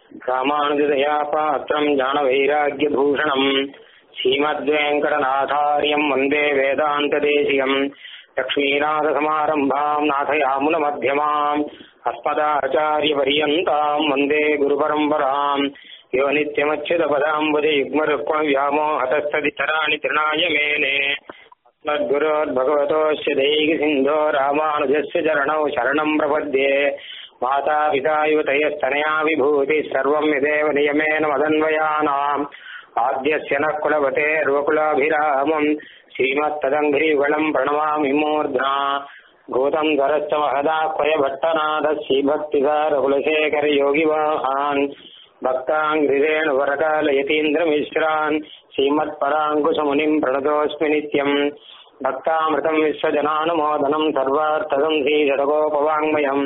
ராமானுஜதயா பாத்திரம் ஞானவைராக்கியபூஷணம் ஸ்ரீமத்வேங்கடநாதாரியம் வந்தே வேதாந்ததேசியம் லக்ஷ்மீநாதசமாரம்பாம் நாதயாமுனமத்தியமாம் अस्मदाचार्यपर्यन्ताम् वन्दे गुरुपरम्पराम् यो नित्यमच्युतपदाम्बुजे युग्मरुक्मव्यामो हतस्तदितराणि तृणाय मेने अस्मद्गुरोद्भगवतोऽस्य दैकसिन्धो रामानुजस्य चरणौ शरणम् प्रपद्ये माता पिता युवतयस्तनया विभूतिः सर्वम् यदेव नियमेन मदन्वयानाम् आद्यस्य नः कुलपतेर्वकुलाभिरामम् श्रीमत्तदङ्घ्रियुगलम् प्रणमामि मूर्ध्ना भूतम् धरश्च महदाह्वय भट्टनाथः श्रीभक्तिसारकुलशेखरयोगिवाहान् भक्ताङ्घ्रिरेण वरकालयतीन्द्रमिश्रान् श्रीमत्पराङ्कुशमुनिम् प्रणतोऽस्मि नित्यम् भक्तामृतम् विश्वजनानुमोदनम् सर्वार्थदम् श्रीषडगोपवाङ्मयम्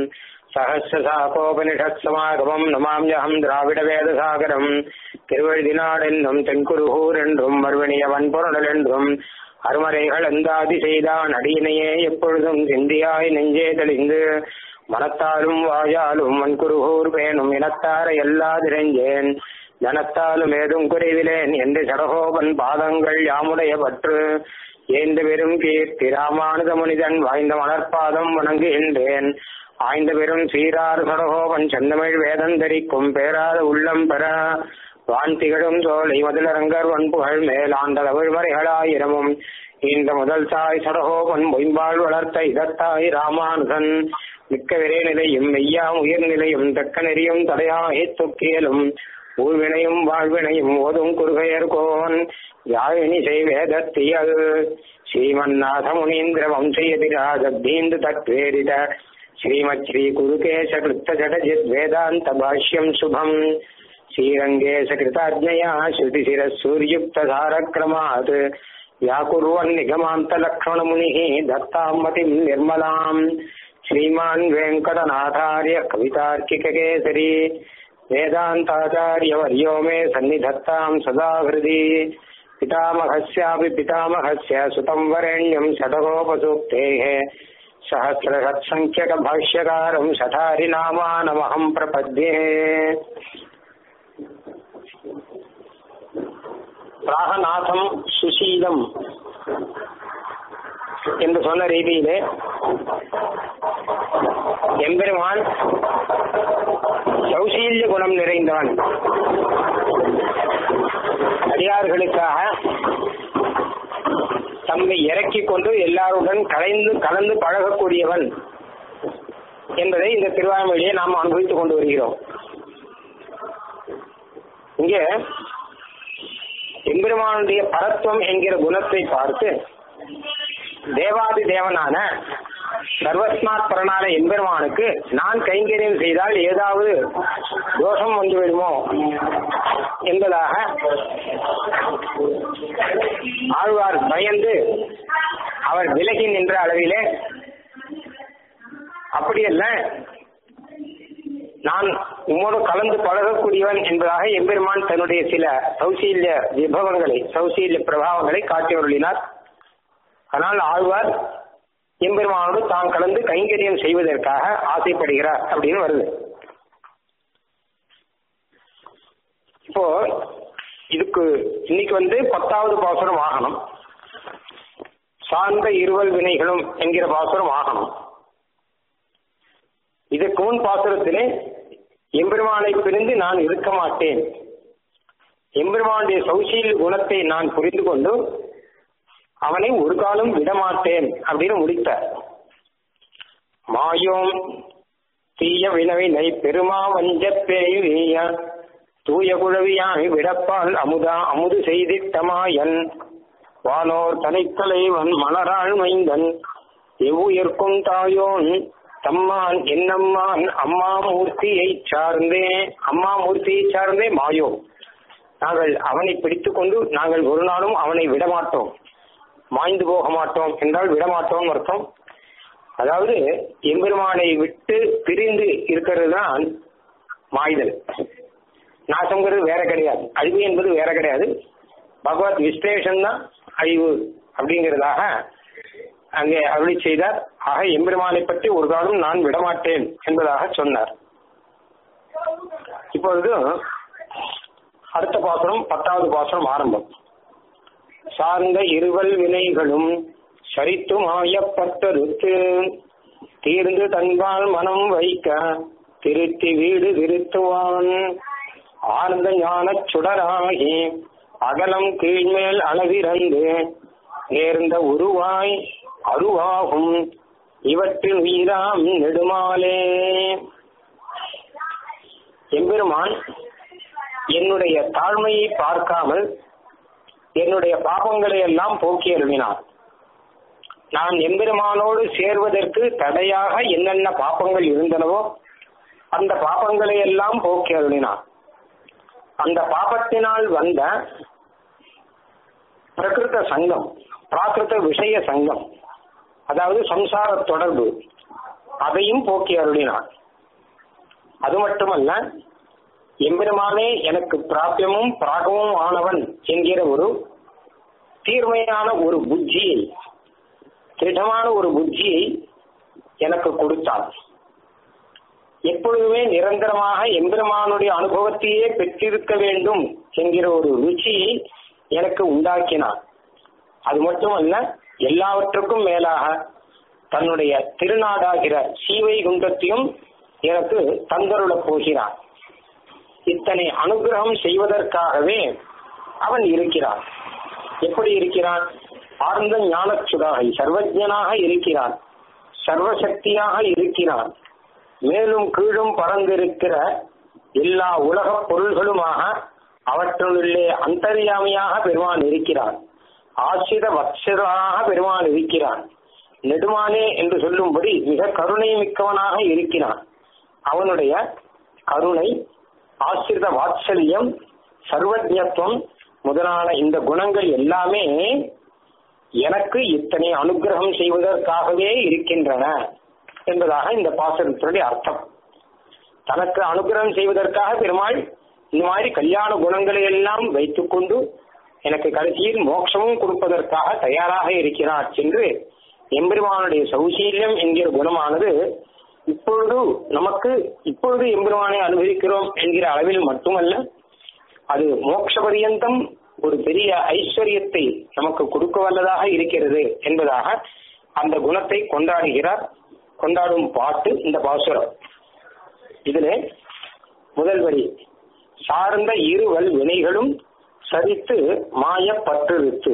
சகசிரசாகோபனிஷத்சமாகமம் நமாம்யகம் திராவிட வேதசாகரம் திருவழுதினாடென்றும் தென்குருகூர் என்றும் மறுவணிய வன்பொருள் என்றும் அருமறைகள் எந்தாதி செய்தான் அடியினையே எப்பொழுதும் சிந்தியாய் நெஞ்சே தெளிந்து மனத்தாலும் வாயாலும் மண்குருகூர் பேணும் இனத்தார எல்லா திரைஞ்சேன் ஜனத்தாலும் ஏதும் குறைவிலேன் என்று சடகோபன் பாதங்கள் யாமுடைய பற்று ஏந்து பெரும் கீர்த்தி ராமானுத முனிதன் வாய்ந்த மலர்பாதம் வணங்குகின்றேன் ஆய்ந்த பெரும் சீரார் சடகோபன் செந்தமிழ் வேதந்தரிக்கும் பேராத உள்ளம் பெற வான் திகழும் சோலை மதுலரங்கர் வன்புகழ் மேல் ஆண்ட தமிழ்மறைகளாயிரமும் இந்த முதல் தாய் சடகோபன் மொயம்பால் வளர்த்த இதத்தாய் ராமானுசன் மிக்க விரை நிலையும் மெய்யாம் உயிர்நிலையும் தக்க நெறியும் தடையாகி தொக்கியலும் ஊழ்வினையும் வாழ்வினையும் ஓதும் குறுகையர்கோன் யாழினி செய்வேதத்தியல் ஸ்ரீமன்னாத முனீந்திர வம்சயதிராஜீந்து தத்வேதித श्रीमत् श्री कुरुकेश कृत्तजटजित् वेदान्त भाष्यम् शुभम् श्रीरङ्गेशकृताज्ञया श्रुतिशिरः व्याकुर्वन्निगमान्तलक्ष्मणमुनिः दत्ताम् मतिम् निर्मलाम् श्रीमान् वेङ्कटनाथार्य कवितार्किककेसरी वेदान्ताचार्यवर्यो मे सन्निधत्ताम् सदा हृदि पितामहस्यापि पितामहस्य सुतम् वरेण्यम् शतकोपसूक्तेः सहस्रषत्सङ्ख्यकभाष्यकारम् शठारिनामानमहम् प्रपद्ये பிராகநாதம் சுசீலம் என்று சொன்ன ரீதியிலே எம்பெருமான் சௌசீல்ய குணம் நிறைந்தவன் அடியார்களுக்காக தம்மை இறக்கிக் கொண்டு எல்லாருடன் கலைந்து கலந்து பழகக்கூடியவன் என்பதை இந்த திருவாய்மொழியை நாம் அனுபவித்துக் கொண்டு வருகிறோம் இங்கே எம்பெருமானுடைய பரத்துவம் என்கிற குணத்தை பார்த்து தேவாதி தேவனான சர்வஸ்மாத் பரனான எம்பெருமானுக்கு நான் கைங்கரியம் செய்தால் ஏதாவது தோஷம் வந்து விடுமோ என்பதாக ஆழ்வார் பயந்து அவர் விலகி நின்ற அளவிலே அப்படியல்ல நான் உம்மோடு கலந்து பழகக்கூடியவன் என்பதாக எம்பெருமான் தன்னுடைய சில சௌசீல்ய விபவங்களை சௌசீல்ய பிரபாவங்களை காட்டியவருளினார் ஆனால் ஆழ்வார் எம்பெருமானோடு தாம் கலந்து கைங்கரியம் செய்வதற்காக ஆசைப்படுகிறார் அப்படின்னு வருது இப்போ இதுக்கு இன்னைக்கு வந்து பத்தாவது பாசுரம் ஆகணும் சார்ந்த இருவல் வினைகளும் என்கிற பாசுரம் ஆகணும் இதற்கு முன் பாசுரத்திலே எம்பெருமானை பிரிந்து நான் இருக்க மாட்டேன் எம்பெருமானுடைய சௌசீல் குணத்தை நான் புரிந்து கொண்டு அவனை ஒரு காலம் விடமாட்டேன் அப்படின்னு முடித்தார் மாயோம் தீய வினவினை பெருமா வஞ்ச பேய தூய குழவியாய் விடப்பால் அமுதா அமுது செய்திட்டமாயன் வானோர் தனித்தலைவன் மலராள் மைந்தன் எவ்வுயிர்க்கும் தாயோன் தம்மான் என்னம்மான் அம்மா மூர்த்தியை சார்ந்தே அம்மா மூர்த்தியை சார்ந்தே மாயோ நாங்கள் அவனை பிடித்துக் கொண்டு நாங்கள் ஒரு நாளும் அவனை விடமாட்டோம் மாய்ந்து போக மாட்டோம் என்றால் விடமாட்டோம் அர்த்தம் அதாவது எம்பெருமானை விட்டு பிரிந்து இருக்கிறது தான் மாய்தல் நாசங்கிறது வேற கிடையாது அழிவு என்பது வேற கிடையாது பகவத் விஸ்லேஷன் தான் அழிவு அப்படிங்கிறதாக அங்கே அருளி செய்தார் ஆக எம்பெருமானை பற்றி ஒரு காலம் நான் விடமாட்டேன் என்பதாக சொன்னார் இப்பொழுது அடுத்த பாசுரம் பத்தாவது பாசுரம் ஆரம்பம் சார்ந்த இருவல் வினைகளும் சரித்து மாயப்பட்டறுத்து தீர்ந்து தன்பால் மனம் வைக்க திருத்தி வீடு திருத்துவான் ஆர்ந்த ஞானச் சுடராகி அகலம் கீழ்மேல் அளவிறந்து நேர்ந்த உருவாய் அருவாகும் இவற்றின் உயிராம் நெடுமாலே எம்பெருமான் என்னுடைய தாழ்மையை பார்க்காமல் என்னுடைய பாபங்களை எல்லாம் போக்கி அருளினார் நான் எம்பெருமானோடு சேர்வதற்கு தடையாக என்னென்ன பாப்பங்கள் இருந்தனவோ அந்த பாப்பங்களை எல்லாம் போக்கி அருளினார் அந்த பாபத்தினால் வந்த பிரகிருத சங்கம் பிராகிருத விஷய சங்கம் அதாவது சம்சார தொடர்பு அதையும் போக்கி அருளினார் அது மட்டுமல்ல எம்பெருமானே எனக்கு பிராபியமும் பிராகமும் ஆனவன் என்கிற ஒரு தீர்மையான ஒரு புத்தியை திடமான ஒரு புத்தியை எனக்கு கொடுத்தார் எப்பொழுதுமே நிரந்தரமாக எம்பெருமானுடைய அனுபவத்தையே பெற்றிருக்க வேண்டும் என்கிற ஒரு ருச்சியை எனக்கு உண்டாக்கினார் அது மட்டுமல்ல எல்லாவற்றுக்கும் மேலாக தன்னுடைய திருநாடாகிற சீவை குண்டத்தையும் எனக்கு தந்தருளப் போகிறார் இத்தனை அனுகிரகம் செய்வதற்காகவே அவன் இருக்கிறான் எப்படி இருக்கிறான் ஆர்ந்த ஞானச்சுடாகை சர்வஜனாக இருக்கிறான் சர்வசக்தியாக இருக்கிறான் மேலும் கீழும் பறந்திருக்கிற எல்லா உலக பொருள்களுமாக அவற்றுள்ளே அந்தர்யாமியாக பெருமான் இருக்கிறான் ஆசிர வத்சராக பெருமான் இருக்கிறான் நெடுமானே என்று சொல்லும்படி மிக கருணை மிக்கவனாக இருக்கிறான் அவனுடைய கருணை ஆசிரித வாத்சல்யம் சர்வஜத்துவம் முதலான இந்த குணங்கள் எல்லாமே எனக்கு இத்தனை அனுகிரகம் செய்வதற்காகவே இருக்கின்றன என்பதாக இந்த பாசனத்தினுடைய அர்த்தம் தனக்கு அனுகிரகம் செய்வதற்காக பெருமாள் இந்த மாதிரி கல்யாண குணங்களை எல்லாம் வைத்துக்கொண்டு எனக்கு கடைசியில் மோட்சமும் கொடுப்பதற்காக தயாராக இருக்கிறார் என்று எம்பெருமானுடைய சௌசீல்யம் என்கிற குணமானது இப்பொழுது நமக்கு இப்பொழுது எம்பெருமானை அனுபவிக்கிறோம் என்கிற அளவில் மட்டுமல்ல அது மோட்ச பரியந்தம் ஒரு பெரிய ஐஸ்வர்யத்தை நமக்கு கொடுக்க வல்லதாக இருக்கிறது என்பதாக அந்த குணத்தை கொண்டாடுகிறார் கொண்டாடும் பாட்டு இந்த பாசுரம் இதுல முதல் வரி சார்ந்த இருவல் வினைகளும் சரித்து மாய பற்றுவித்து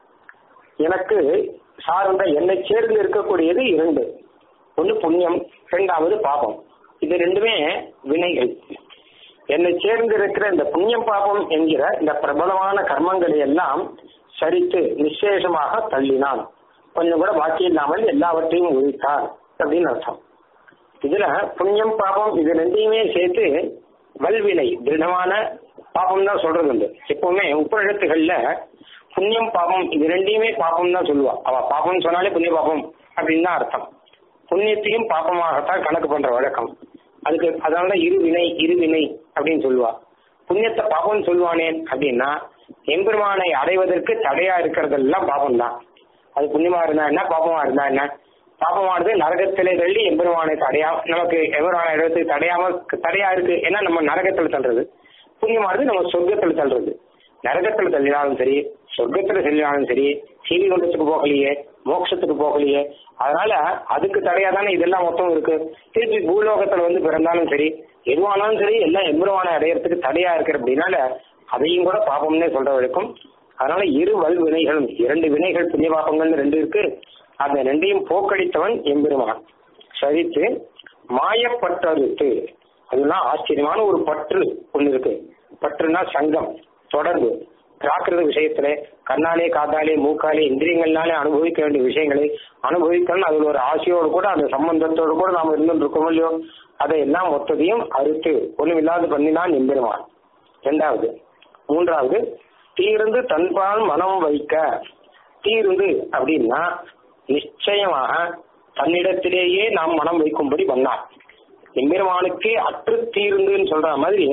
எனக்கு சார்ந்த என்னை சேர்ந்து இருக்கக்கூடியது இரண்டு ஒன்று புண்ணியம் இரண்டாவது பாபம் இது ரெண்டுமே வினைகள் என்னை சேர்ந்து இருக்கிற இந்த புண்ணியம் பாபம் என்கிற இந்த பிரபலமான கர்மங்களை எல்லாம் சரித்து நிச்சேஷமாக தள்ளினான் கொஞ்சம் கூட பாக்கி இல்லாமல் எல்லாவற்றையும் ஒழித்தார் அப்படின்னு அர்த்தம் இதுல புண்ணியம் பாபம் இது ரெண்டையுமே சேர்த்து வல்வினை திருடமான பாபம் தான் சொல்றது உண்டு எப்பவுமே உபநிடத்துகள்ல புண்ணியம் பாபம் இது ரெண்டையுமே பாபம் தான் சொல்லுவா அவ பாபம் சொன்னாலே புண்ணிய பாபம் அப்படின்னு தான் அர்த்தம் புண்ணியத்தையும் பாபமாகத்தான் கணக்கு பண்ற வழக்கம் அதுக்கு அதனால இரு வினை இரு வினை அப்படின்னு சொல்லுவா புண்ணியத்தை பாபம்னு சொல்லுவானேன் அப்படின்னா எம்பெருமானை அடைவதற்கு தடையா இருக்கிறதெல்லாம் பாபம் தான் அது புண்ணியமா இருந்தா என்ன பாபமா இருந்தா என்ன பாபமானது நரகத்திலே தள்ளி எம்பெருமானை தடையா நமக்கு எம்பெருமானை அடைவதற்கு தடையாம தடையா இருக்கு ஏன்னா நம்ம நரகத்துல தள்ளுறது புண்ணியமானது நம்ம சொர்க்கத்துல தள்ளுறது நரகத்துல தள்ளினாலும் சரி சொர்க்கத்துல செல்லினாலும் சரி சீவி கொண்டத்துக்கு போகலையே மோட்சத்துக்கு போகலையே அதனால அதுக்கு தடையா தானே இதெல்லாம் மொத்தம் இருக்கு திருப்பி பூலோகத்துல வந்து பிறந்தாலும் சரி எதுவானாலும் சரி எல்லாம் எம்பெருமானை அடையறதுக்கு தடையா இருக்கு அப்படின்னால அதையும் கூட பாபம்னே சொல்ற வரைக்கும் அதனால இரு வல் வினைகளும் இரண்டு வினைகள் புண்ணிய பாபங்கள்னு ரெண்டு இருக்கு அந்த ரெண்டையும் போக்கடித்தவன் எம்பெருமான் சரித்து மாயப்பட்டறுத்து அதெல்லாம் ஆச்சரியமான ஒரு பற்று ஒண்ணு இருக்கு பற்றுனா சங்கம் தொடர்பு பிராகிருத விஷயத்துல கண்ணாலே காத்தாலே மூக்காலே இந்திரியங்கள்னாலே அனுபவிக்க வேண்டிய விஷயங்களை அனுபவிக்கணும் அதுல ஒரு ஆசையோடு கூட அந்த சம்பந்தத்தோடு கூட நாம இருந்துட்டு இருக்கோம் இல்லையோ அதை எல்லாம் மொத்தத்தையும் அறுத்து ஒண்ணும் இல்லாத பண்ணினான் எம்பெருமான் இரண்டாவது மூன்றாவது தீர்ந்து தன்பால் மனம் வைக்க தீர்ந்து அப்படின்னா நிச்சயமாக தன்னிடத்திலேயே நாம் மனம் வைக்கும்படி பண்ணார் எம்பெருமானுக்கே அற்று தீர்ந்துன்னு சொல்ற மாதிரி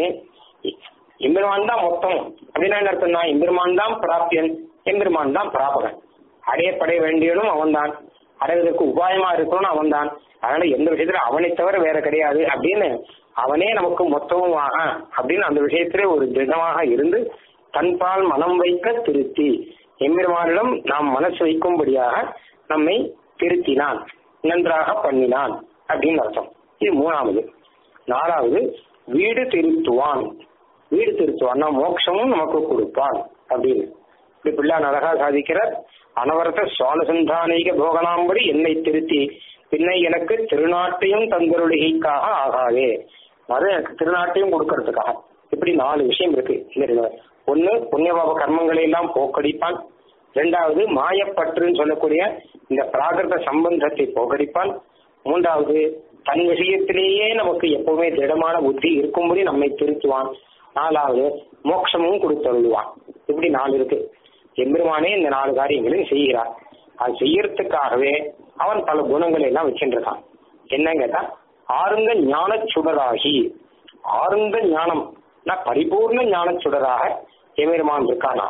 எம்பெருமான் தான் மொத்தம் அப்படின்னா என்ன அர்த்தம்னா எம்பெருமான் தான் பிராப்தியன் எம்பெருமான் தான் பிராபகன் அடையப்படைய வேண்டியதும் அவன்தான் அடைவதற்கு உபாயமா இருக்கணும் அவன்தான் அதனால எந்த விஷயத்துல அவனை தவிர வேற கிடையாது அப்படின்னு அவனே நமக்கு மொத்தமுமாக அப்படின்னு அந்த விஷயத்திலே ஒரு திடமாக இருந்து தன்பால் மனம் வைக்க திருத்தி எம்பெருமானிடம் நாம் மனசு வைக்கும்படியாக நம்மை திருத்தினான் நன்றாக பண்ணினான் அப்படின்னு அர்த்தம் இது மூணாவது நாலாவது வீடு திருத்துவான் வீடு திருத்துவான்னா மோட்சமும் நமக்கு கொடுப்பான் அப்படின்னு இப்படி பிள்ளான் அழகா சாதிக்கிறார் அனவரத சுவானசந்தானிக போகனாம்படி என்னை திருத்தி பின்னை எனக்கு திருநாட்டையும் தந்தருளிகைக்காக ஆகாதே அது எனக்கு திருநாட்டையும் கொடுக்கறதுக்காக இப்படி நாலு விஷயம் இருக்கு இந்த ஒன்னு புண்ணியபாப கர்மங்களை எல்லாம் போக்கடிப்பான் ரெண்டாவது மாயப்பற்றுன்னு சொல்லக்கூடிய இந்த பிராகிருத சம்பந்தத்தை போக்கடிப்பான் மூன்றாவது தன் விஷயத்திலேயே நமக்கு எப்பவுமே திடமான புத்தி இருக்கும்படி நம்மை திருத்துவான் நாலாவது மோட்சமும் கொடுத்தருள்வான் இப்படி நாலு இருக்கு எம்பெருமானே இந்த நாலு காரியங்களையும் செய்கிறார் அது செய்யறதுக்காகவே அவன் பல குணங்களை எல்லாம் வச்சுருக்கான் என்ன கேட்டா ஆறுங்க ஞான சுடராகி ஆறுங்க ஞானம் பரிபூர்ண ஞான சுடராக எம்பெருமான் இருக்கானா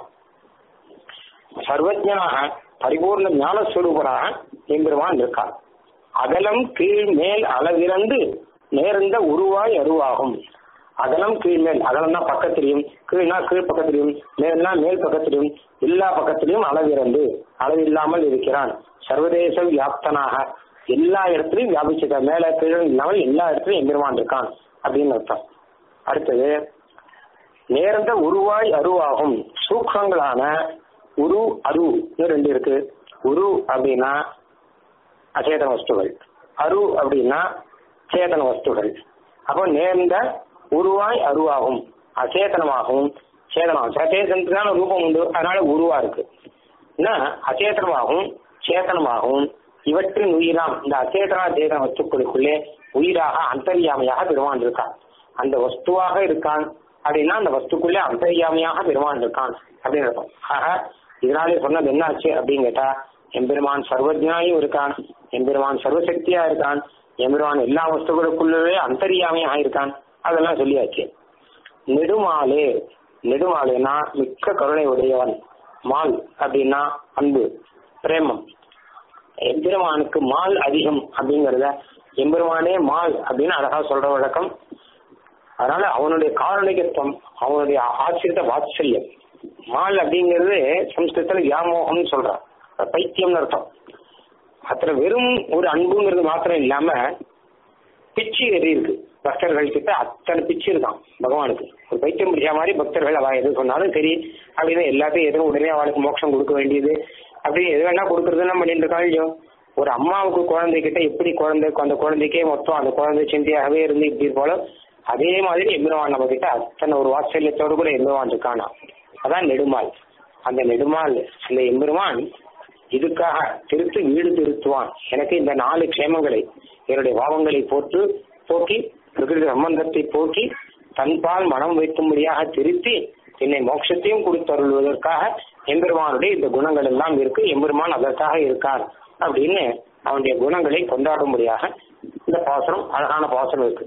சர்வஜனாக பரிபூர்ண ஞானஸ்வரூபராக எம்பெருமான் இருக்கான் அகலம் கீழ் மேல் அளவிறந்து நேர்ந்த உருவாய் அருவாகும் அகலம் கீழ் மேல் அகலம்னா பக்கத்திலையும் கீழ்னா கீழ் பக்கத்திலையும் மேல்னா மேல் பக்கத்திலையும் எல்லா பக்கத்திலையும் அளவிறந்து அளவில்லாமல் இருக்கிறான் சர்வதேச வியாப்தனாக எல்லா இடத்துலையும் வியாபிச்சிருக்க மேல கீழே இல்லாமல் எல்லா இடத்துலையும் எம்பெருமான் இருக்கான் அப்படின்னு அர்த்தம் அடுத்தது நேர்ந்த உருவாய் அருவாகும் சூக்ஷங்களான உரு அரு ரெண்டு இருக்கு உரு அப்படின்னா அச்சேதன வஸ்துகள் அரு அப்படின்னா சேதன வஸ்துகள் அப்போ நேர்ந்த உருவாய் அருவாகும் அச்சேதனமாகவும் சேதனம் சேதனத்துக்கான ரூபம் உண்டு அதனால உருவா இருக்கு என்ன அச்சேதனமாகவும் சேத்தனமாகவும் இவற்றின் உயிராம் இந்த அச்சேதனா சேதன வஸ்துக்களுக்குள்ளே உயிராக அந்தரியாமையாக பெருமான் இருக்கான் அந்த வஸ்துவாக இருக்கான் அப்படின்னா அந்த வஸ்துக்குள்ளே அந்தரியாமையாக பெருமான் இருக்கான் அப்படின்னு இருக்கும் ஆக இதனாலே சொன்னது என்னாச்சு அப்படின்னு கேட்டா எம்பெருமான் சர்வஜனாயும் இருக்கான் எம்பெருமான் சர்வசக்தியா இருக்கான் எம்பெருமான் எல்லா வஸ்துகளுக்குள்ளவே அந்தரியாமையாக இருக்கான் அதெல்லாம் சொல்லியாச்சு நெடுமாலே நெடுமாலேனா மிக்க கருணை உடையவன் மால் அப்படின்னா அன்பு பிரேமம் எம்பெருமானுக்கு மால் அதிகம் அப்படிங்கறத எம்பெருமானே மால் அப்படின்னு அழகா சொல்ற வழக்கம் அதனால அவனுடைய காரணிகத்துவம் அவனுடைய ஆசிரித்த வாத்சல்யம் மால் அப்படிங்கிறது சம்ஸ்கிருதத்துல வியாமோகம்னு சொல்றான் பைத்தியம்னு அர்த்தம் அத்தனை வெறும் ஒரு அன்புங்கிறது மாத்திரம் இல்லாம பிச்சு எறி இருக்கு பக்தர்கள் கிட்ட அத்தனை பிச்சு இருக்கான் பகவானுக்கு ஒரு பைத்தியம் முடியாத மாதிரி பக்தர்கள் அவ எது சொன்னாலும் சரி அப்படின்னு எல்லாத்தையும் எதுவும் உடனே அவளுக்கு மோட்சம் கொடுக்க வேண்டியது அப்படி எது வேணா கொடுக்கறதுன்னா பண்ணிட்டு இருக்கான் இல்லையோ ஒரு அம்மாவுக்கு குழந்தை கிட்ட எப்படி குழந்தை அந்த குழந்தைக்கே மொத்தம் அந்த குழந்தை சிந்தையாகவே இருந்து இப்படி போல அதே மாதிரி எம்பெருமான் நம்ம கிட்ட அத்தனை ஒரு வாத்சல்யத்தோடு கூட எம்பெருமான் இருக்கானா அதான் நெடுமால் அந்த நெடுமால் அந்த எம்பெருமான் இதுக்காக திருத்து வீடு திருத்துவான் எனக்கு இந்த நாலு க்ஷேமங்களை என்னுடைய பாவங்களை போட்டு போக்கி பிரகிருதி சம்பந்தத்தை போக்கி தன்பால் மனம் வைக்கும்படியாக திருத்தி என்னை மோட்சத்தையும் கொடுத்தருள்வதற்காக எம்பெருமானுடைய இந்த குணங்கள் எல்லாம் இருக்கு எம்பெருமான் அதற்காக இருக்கார் அப்படின்னு அவனுடைய குணங்களை கொண்டாடும்படியாக இந்த பாசனம் அழகான பாசனம் இருக்கு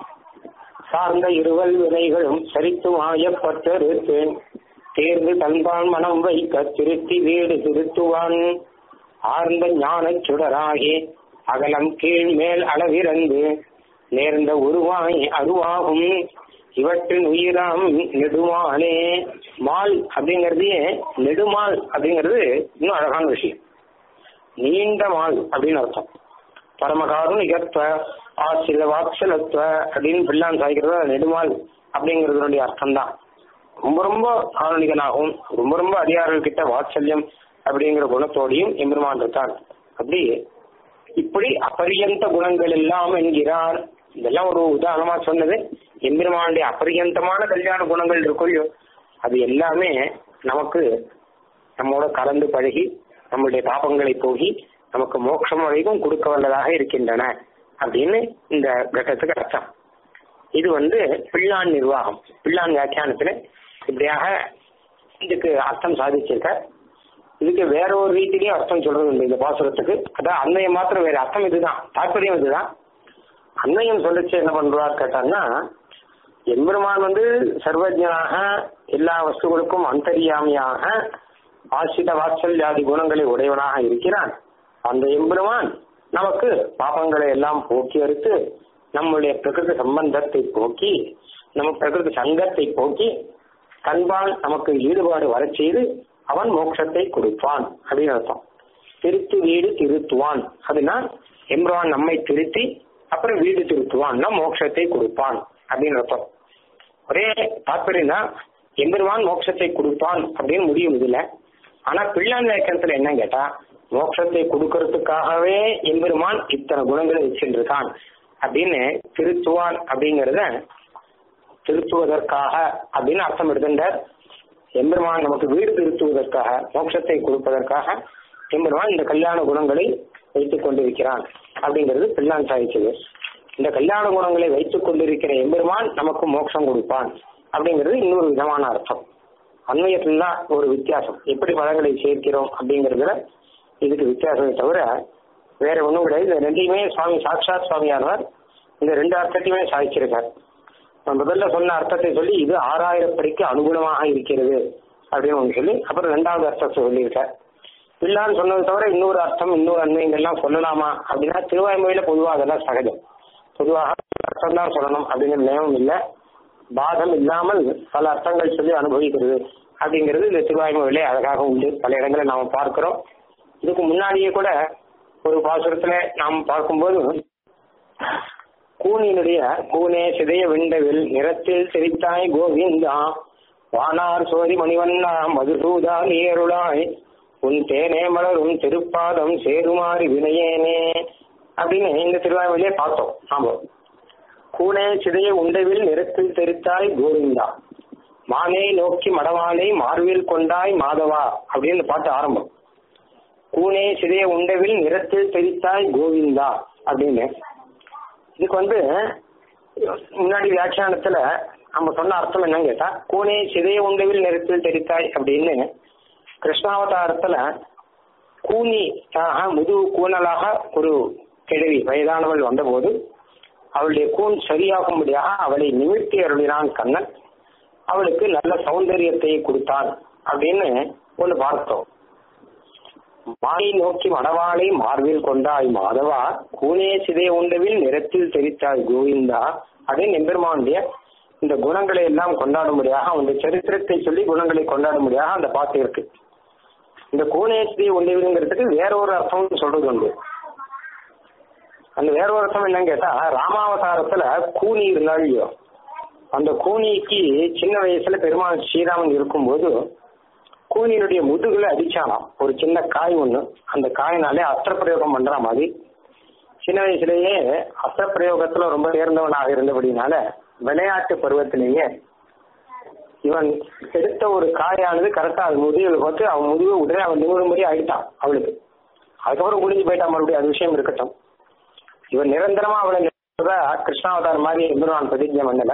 சார்ந்த இருவல் விதைகளும் சரித்து மாயப்பட்டிருத்தேன் தேர்ந்து தன்பான் மனம் வைக்க திருத்தி வீடு திருத்துவான் ஆர்ந்த ஞான சுடராகி அகலம் கீழ் மேல் அளவிறந்து நேர்ந்த உருவாய் அருவாகும் இவற்றின் உயிராம் நெடுமாலே மால் அப்படிங்கறதே நெடுமால் அப்படிங்கிறது இன்னும் அழகான விஷயம் நீண்ட மால் அப்படின்னு அர்த்தம் பரமகாருணிகத்துவ ஆசிரிய வாத்சலத்துவ அப்படின்னு பிள்ளான் சாய்க்கிறது நெடுமால் அப்படிங்கறதுடைய அர்த்தம் தான் ரொம்ப ரொம்ப காரணிகனாகவும் ரொம்ப ரொம்ப அதிகாரிகள் கிட்ட வாத்சல்யம் அப்படிங்கிற குணத்தோடையும் எம்பெருமான் இருக்கான் அப்படி இப்படி அபரியந்த குணங்கள் எல்லாம் என்கிறார் இதெல்லாம் ஒரு உதாரணமா சொன்னது எம்பெருமானுடைய அபரியந்தமான கல்யாண குணங்கள் இருக்குள்ளோ அது எல்லாமே நமக்கு நம்மோட கலந்து பழகி நம்மளுடைய பாபங்களை போகி நமக்கு மோட்சம் வரைக்கும் கொடுக்க வல்லதாக இருக்கின்றன அப்படின்னு இந்த கட்டத்துக்கு அர்த்தம் இது வந்து பிள்ளான் நிர்வாகம் பிள்ளான் வியாக்கியானத்துல இப்படியாக இதுக்கு அர்த்தம் சாதிச்சிருக்க இதுக்கு வேற ஒரு ரீதியிலையும் அர்த்தம் சொல்றது உண்டு இந்த பாசுரத்துக்கு அதான் அன்னையம் மாத்திரம் வேற அர்த்தம் இதுதான் தாற்பயம் இதுதான் அன்னையம் சொல்லிச்சு என்ன பண்றார் கேட்டாங்கன்னா எம்பெருமான் வந்து சர்வஜனாக எல்லா வஸ்துகளுக்கும் அந்தரியாமியாக ஆசித வாத்சல்யாதி குணங்களை உடையவனாக இருக்கிறான் அந்த எம்பெருமான் நமக்கு பாபங்களை எல்லாம் போக்கி அறுத்து நம்முடைய பிரகிருதி சம்பந்தத்தை போக்கி நம்ம பிரகிருதி சங்கத்தை போக்கி தன்பால் நமக்கு ஈடுபாடு வரச் செய்து அவன் மோட்சத்தை கொடுப்பான் அப்படின்னு அர்த்தம் திருத்து வீடு திருத்துவான் அப்படின்னா எம்பரான் நம்மை திருத்தி அப்புறம் வீடு திருத்துவான்னா மோட்சத்தை கொடுப்பான் அப்படின்னு அர்த்தம் ஒரே தாற்பயம் தான் எம்பெருமான் மோட்சத்தை கொடுப்பான் அப்படின்னு முடியும் இதுல ஆனா பிள்ளான் இலக்கணத்துல என்ன கேட்டா மோட்சத்தை கொடுக்கறதுக்காகவே எம்பெருமான் இத்தனை குணங்களை வச்சிருக்கான் அப்படின்னு திருத்துவான் அப்படிங்கறத திருத்துவதற்காக அப்படின்னு அர்த்தம் எடுத்துட்டார் எம்பெருமான் நமக்கு வீடு திருத்துவதற்காக மோட்சத்தை கொடுப்பதற்காக எம்பெருமான் இந்த கல்யாண குணங்களை வைத்துக் கொண்டிருக்கிறான் அப்படிங்கிறது பிள்ளான் சாதிச்சது இந்த கல்யாண குணங்களை வைத்துக் கொண்டிருக்கிற எம்பெருமான் நமக்கு மோட்சம் கொடுப்பான் அப்படிங்கிறது இன்னொரு விதமான அர்த்தம் அண்மையத்துல தான் ஒரு வித்தியாசம் எப்படி பதங்களை சேர்க்கிறோம் அப்படிங்கறதுல இதுக்கு வித்தியாசமே தவிர வேற ஒண்ணும் கிடையாது இந்த ரெண்டையுமே சுவாமி சாட்சாத் சுவாமியானவர் இந்த ரெண்டு அர்த்தத்தையுமே சாதிச்சிருக்கார் நான் முதல்ல சொன்ன அர்த்தத்தை சொல்லி இது ஆறாயிரம் படிக்கு அனுகுணமாக இருக்கிறது அப்படின்னு ஒன்று சொல்லி அப்புறம் ரெண்டாவது அர்த்தத்தை சொல்லியிருக்கார் பிள்ளான்னு சொன்னது தவிர இன்னொரு அர்த்தம் இன்னொரு அண்மைங்கள்லாம் சொல்லலாமா அப்படின்னா திருவாய்மொழியில பொதுவாக அதெல்லாம் சகஜம் பொதுவாக அர்த்தம் தான் சொல்லணும் அப்படிங்கிற நியமம் இல்லை பாதம் இல்லாமல் பல அர்த்தங்கள் சொல்லி அனுபவிக்கிறது அப்படிங்கிறது இந்த திருவாய்மொழியிலே அழகாக உண்டு பல இடங்களில் நாம் பார்க்கிறோம் இதுக்கு முன்னாடியே கூட ஒரு பாசுரத்துல நாம் பார்க்கும்போது கூனியினுடைய கூனே சிதைய விண்டவில் நிறத்தில் சிரித்தாய் கோவிந்தா வானார் சோதி மணிவண்ணா மதுசூதா நீருளாய் உன் தேனே மலரும் திருப்பாதம் சேருமாறு வினையேனே அப்படின்னு இந்த திருவாய்மொழியே பார்த்தோம் நாம கூனே சிதைய உண்டவில் நிறத்தில் தெரித்தாய் கோவிந்தா மானே நோக்கி மடவானை மார்பில் கொண்டாய் மாதவா அப்படின்னு பாட்டு ஆரம்பம் கூனே சிதைய உண்டவில் நிறத்தில் தெரித்தாய் கோவிந்தா அப்படின்னு இதுக்கு வந்து முன்னாடி வியாக்கியானத்துல நம்ம சொன்ன அர்த்தம் என்னன்னு கேட்டா கூனே சிதைய உண்டவில் நிறத்தில் தெரித்தாய் அப்படின்னு கிருஷ்ணாவதாரத்துல கூனி முது கூனலாக ஒரு கிழவி வயதானவள் வந்தபோது அவளுடைய கூன் சரியாகும்படியாக அவளை நிமிர்த்தி அருளினான் கண்ணன் அவளுக்கு நல்ல சௌந்தரியத்தை கொடுத்தான் அப்படின்னு ஒன்று பார்த்தோம் மாயை நோக்கி மணவாளை மார்பில் கொண்டாய் மாதவா கூனே சிதை உண்டவில் நிறத்தில் தெரித்தாய் கோவிந்தா அப்படின்னு எம்பெருமானுடைய இந்த குணங்களை எல்லாம் கொண்டாடும்படியாக அவனுடைய சரித்திரத்தை சொல்லி குணங்களை கொண்டாடும்படியாக அந்த பாட்டு இருக்கு இந்த கூனே சிதை உண்டவில்ங்கிறதுக்கு வேற ஒரு அர்த்தம் சொல்றது உண்டு அந்த வேற ஒரு அர்த்தம் என்னன்னு கேட்டா ராமாவதாரத்துல கூனி இருந்தாலும் அந்த கூனிக்கு சின்ன வயசுல பெருமாள் ஸ்ரீராமன் இருக்கும்போது கூனியினுடைய முதுகுல அடிச்சானாம் ஒரு சின்ன காய் ஒண்ணு அந்த காயினாலே அஸ்திர பிரயோகம் பண்ற மாதிரி சின்ன வயசுலயே அஸ்திர பிரயோகத்துல ரொம்ப தேர்ந்தவனாக இருந்தபடினால விளையாட்டு பருவத்திலேயே இவன் எடுத்த ஒரு காயானது கரெக்டா அது முதுகில் பார்த்து அவன் முதுகு உடனே அவன் நிமிடும்படி ஆயிட்டான் அவளுக்கு அதுக்கப்புறம் குடிஞ்சு போயிட்டான் மறுபடியும் அது விஷயம் இருக்கட்டும் இவன் நிரந்தரமா அவளை கிருஷ்ணாவதாரம் மாதிரி எம்பெருமான் பிரதிஜை பண்ணல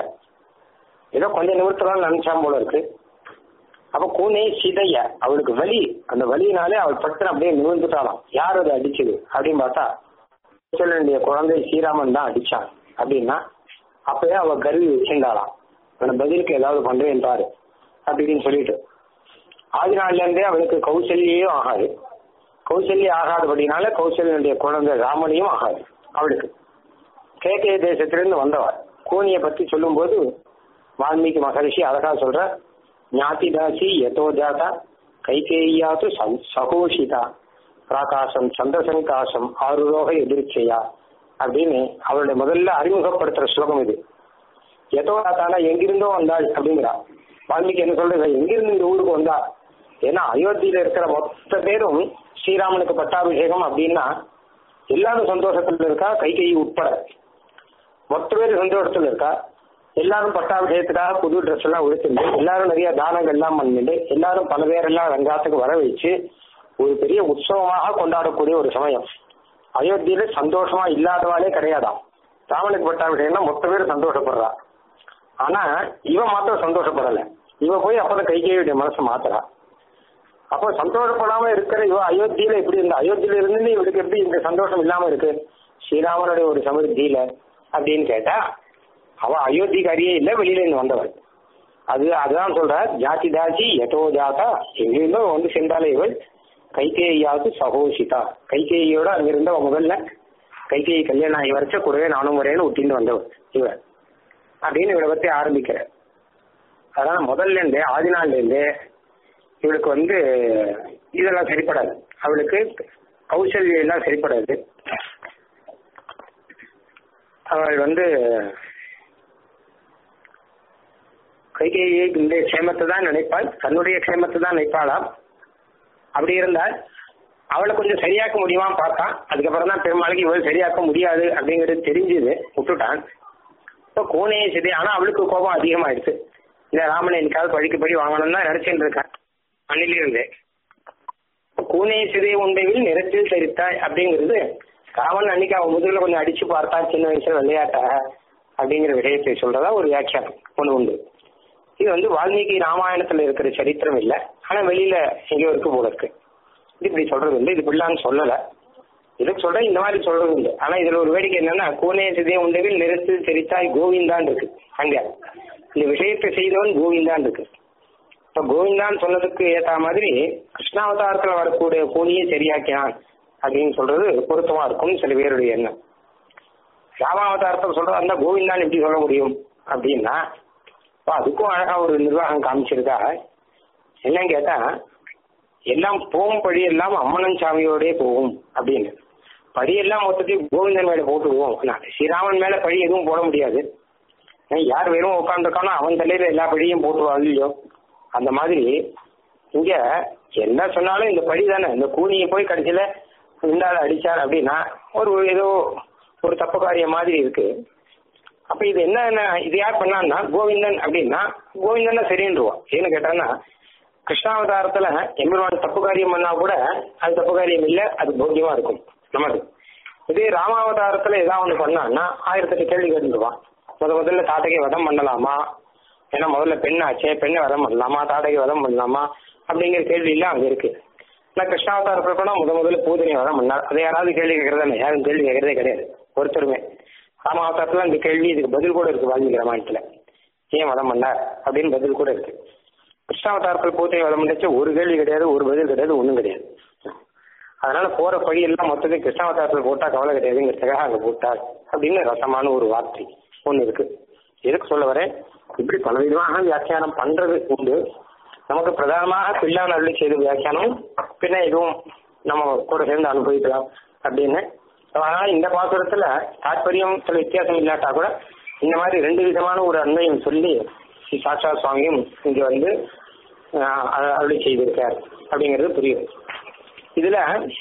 ஏதோ கொஞ்சம் நிமித்தலாம் நினைச்சான் போல இருக்கு அப்ப கூனே சிதைய அவளுக்கு வலி அந்த வலியினாலே அவள் பட்டு அப்படியே நிமிர்ந்துட்டாலாம் யார் அதை அடிச்சது அப்படின்னு பார்த்தா சொல்லுடைய குழந்தை ஸ்ரீராமன் தான் அடிச்சான் அப்படின்னா அப்பவே அவ கருவி வச்சிருந்தாளாம் அவனை பதிலுக்கு ஏதாவது பண்றேன் பாரு அப்படின்னு சொல்லிட்டு ஆதி நாள்ல இருந்தே அவளுக்கு கௌசல்யும் ஆகாது கௌசல்யம் ஆகாதபடினால கௌசல்யனுடைய குழந்தை ராமனையும் ஆகாது அவளுக்கு கேகே தேசத்திலிருந்து வந்தவர் கூனியை பத்தி சொல்லும்போது வால்மீகி மகரிஷி அழகா சொல்ற ஞாதி தாசி எதோ ஜாதா கைகேயாத்து சகோஷிதா பிராகாசம் சந்திரசங்காசம் ஆறுரோக எதிர்ச்சையா அப்படின்னு அவளுடைய முதல்ல அறிமுகப்படுத்துற ஸ்லோகம் இது எதோ ஜாத்தானா எங்கிருந்தோ வந்தாள் அப்படிங்கிறா வால்மீகி என்ன சொல்றது எங்கிருந்து இந்த ஊருக்கு வந்தா ஏன்னா அயோத்தியில இருக்கிற மொத்த பேரும் ஸ்ரீராமனுக்கு பட்டாபிஷேகம் அப்படின்னா எல்லாரும் சந்தோஷத்துல இருக்கா கைகை உட்பட மொத்த பேர் சந்தோஷத்துல இருக்கா எல்லாரும் பட்டாபிஷேகத்துக்காக புது ட்ரெஸ் எல்லாம் உடுத்துட்டு எல்லாரும் நிறைய தானங்கள் எல்லாம் பண்ணிட்டு எல்லாரும் பல பேரெல்லாம் ரங்காத்துக்கு வர வச்சு ஒரு பெரிய உற்சவமாக கொண்டாடக்கூடிய ஒரு சமயம் அயோத்தியில சந்தோஷமா இல்லாதவாளே கிடையாதாம் ராமனுக்கு பட்டாபிஷேகம்னா மொத்த பேர் சந்தோஷப்படுறா ஆனா இவ மாத்திரம் சந்தோஷப்படல இவ போய் அப்பதான் கைகேயுடைய மனசை மாத்துறா அப்போ சந்தோஷப்படாம இருக்கிற இவ அயோத்தியில எப்படி இருந்தா அயோத்தியில இருந்து இவளுக்கு எப்படி இந்த சந்தோஷம் இல்லாம இருக்கு ஸ்ரீராமனுடைய ஒரு சமிருத்தியில அப்படின்னு கேட்டா அவ அயோத்திக்காரியே இல்ல வெளியில இருந்து வந்தவள் அது அதுதான் சொல்ற ஜாதி தாசி எதோ ஜாதா எங்கிருந்தோ வந்து சென்றாலே இவள் கைகேயாவது சகோஷிதா கைகேயோட அங்கிருந்த முதல்ல கைகை கல்யாணம் ஆகி வரைச்ச கூடவே நானும் வரேன்னு ஒட்டின்னு வந்தவர் இவர் அப்படின்னு இவரை பத்தி ஆரம்பிக்கிறார் அதனால முதல்ல இருந்தே ஆதி நாள்ல இருந்தே இவளுக்கு வந்து இதெல்லாம் சரிப்படாது அவளுக்கு கௌசல்யம் எல்லாம் சரிப்படாது அவள் வந்து கைகையை இந்த க்ஷேமத்தை தான் நினைப்பாள் தன்னுடைய க்ஷேமத்தை தான் நினைப்பாளாம் அப்படி இருந்தால் அவளை கொஞ்சம் சரியாக்க முடியுமா பார்த்தா அதுக்கப்புறம் தான் பெருமாளுக்கு இவள் சரியாக்க முடியாது அப்படிங்கிறது தெரிஞ்சது விட்டுட்டான் இப்போ கோணையை சரி ஆனா அவளுக்கு கோபம் அதிகமாயிடுச்சு இந்த ராமனை என்னைக்காவது பழிக்கு பழி வாங்கணும்னு தான் நினைச்சுட்டு இருக்கேன் அன்னிலிருந்தே கூனையை சிதைய உண்டைவில் நிறத்தில் தரித்தாய் அப்படிங்கிறது ராவன் அன்னைக்கு அவன் முதுகுல கொஞ்சம் அடிச்சு பார்த்தா சின்ன வயசுல விளையாட்டா அப்படிங்கிற விஷயத்தை சொல்றதா ஒரு வியாக்கியானம் ஒண்ணு உண்டு இது வந்து வால்மீகி ராமாயணத்துல இருக்கிற சரித்திரம் இல்ல ஆனா வெளியில எங்கேயோ இருக்கு போல இருக்கு இது இப்படி சொல்றது இல்லை இது இப்படிலாம் சொல்லல இதுக்கு சொல்றேன் இந்த மாதிரி சொல்றது இல்லை ஆனா இதுல ஒரு வேடிக்கை என்னன்னா கூனைய சிதைய உண்டவில் நிறத்தில் தெரித்தாய் கோவிந்தான் இருக்கு அங்க இந்த விஷயத்தை செய்தவன் கோவிந்தான் இருக்கு இப்ப கோவிந்தான் சொன்னதுக்கு ஏத்த மாதிரி கிருஷ்ணாவதாரத்துல வரக்கூடிய கூலியை சரியாக்கினான் அப்படின்னு சொல்றது பொருத்தமா இருக்கும் சில பேருடைய எண்ணம் ராமாவதாரத்தில் சொல்றது அந்த கோவிந்தான் எப்படி சொல்ல முடியும் அப்படின்னா இப்போ அதுக்கும் அழகா ஒரு நிர்வாகம் காமிச்சிருக்கா என்னன்னு கேட்டா எல்லாம் போகும் படி எல்லாம் அம்மனன் சாமியோடே போகும் அப்படின்னு படியெல்லாம் மொத்தத்தையும் கோவிந்தன் மேல போட்டுடுவோம் ஸ்ரீராமன் மேல பழி எதுவும் போட முடியாது யார் வெறும் உட்காந்துருக்கானோ அவன் தலையில எல்லா பழியும் போட்டுருவாங்க இல்லையோ அந்த மாதிரி இங்க என்ன சொன்னாலும் இந்த படி தானே இந்த கூனியை போய் கடைசியில இந்த ஆள் அடிச்சார் அப்படின்னா ஒரு ஏதோ ஒரு தப்பு காரியம் மாதிரி இருக்கு அப்ப இது என்ன இது யார் பண்ணான்னா கோவிந்தன் அப்படின்னா கோவிந்தன் சரின்றுவான் ஏன்னு கேட்டான்னா கிருஷ்ணாவதாரத்துல எம்பெருமான் தப்பு காரியம் பண்ணா கூட அது தப்பு காரியம் இல்லை அது போக்கியமா இருக்கும் நமக்கு இதே ராமாவதாரத்துல ஏதாவது ஒண்ணு பண்ணான்னா ஆயிரத்தெட்டு கேள்வி கேட்டுருவான் முத முதல்ல தாத்தகை வதம் பண்ணலாமா ஏன்னா முதல்ல பெண்ணாச்சே பெண்ணை வதம் பண்ணலாமா தாடகை வதம் பண்ணலாமா அப்படிங்கிற கேள்வி எல்லாம் அங்க இருக்கு நான் கிருஷ்ணாவதாரத்தில் கூட முத முதல்ல பூதனை வதம் பண்ணார் அதை யாராவது கேள்வி கேட்கறதா யாரும் கேள்வி கேட்கறதே கிடையாது ஒருத்தருமே ராமாவதாரத்துல இந்த கேள்வி இதுக்கு பதில் கூட இருக்கு வால்மீகி ராமாயணத்துல ஏன் வதம் பண்ணார் அப்படின்னு பதில் கூட இருக்கு கிருஷ்ணாவதாரத்தில் பூத்தனை வதம் பண்ணிச்சு ஒரு கேள்வி கிடையாது ஒரு பதில் கிடையாது ஒன்றும் கிடையாது அதனால போற பழி எல்லாம் மொத்தத்தையும் கிருஷ்ணாவதாரத்தில் போட்டா கவலை கிடையாதுங்கிறதுக்காக அங்க போட்டார் அப்படின்னு ரசமான ஒரு வார்த்தை ஒன்று இருக்கு எதுக்கு சொல்ல வரேன் இப்படி பல விதமாக வியாக்கியானம் பண்றது உண்டு நமக்கு பிரதானமாக பிள்ளான் அருளி செய்த வியாக்கியானம் பின்ன இதுவும் நம்ம கூட சேர்ந்து அனுபவிக்கலாம் அப்படின்னு அதனால இந்த பாசுரத்துல தாற்பயம் சில வித்தியாசம் இல்லாட்டா கூட இந்த மாதிரி ரெண்டு விதமான ஒரு அன்மையும் சொல்லி ஸ்ரீ சாட்சா சுவாமியும் இங்க வந்து அருளி செய்திருக்கார் அப்படிங்கிறது புரியுது இதுல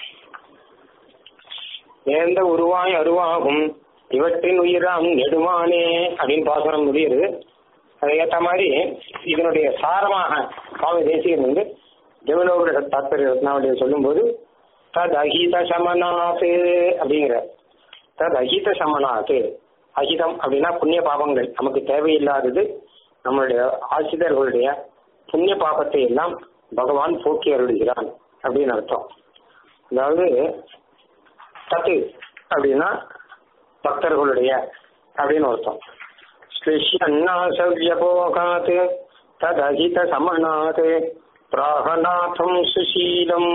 நேர்ந்த உருவாய் அருவாகும் இவற்றின் உயிராம் நெடுமானே அப்படின்னு பாசுரம் முடியுது அதை ஏற்ற மாதிரி இதனுடைய சாரமாக சுவாமி தேசிகன் வந்து ஜெவலோகர தாத்பரிய ரத்னாவளியை சொல்லும்போது தத் அஹித சமனாத்து அப்படிங்கிற தத் அஹித சமனாத்து அஹிதம் அப்படின்னா புண்ணிய பாபங்கள் நமக்கு தேவையில்லாதது நம்மளுடைய ஆசிரியர்களுடைய புண்ணிய பாபத்தை எல்லாம் பகவான் போக்கி அருளுகிறான் அப்படின்னு அர்த்தம் அதாவது தத்து அப்படின்னா பக்தர்களுடைய அப்படின்னு அர்த்தம் ஸ்லிஷ்யன்னாசவ்யபோகாத் ததஹித சமனாத் பிராகநாதம் சுசீலம்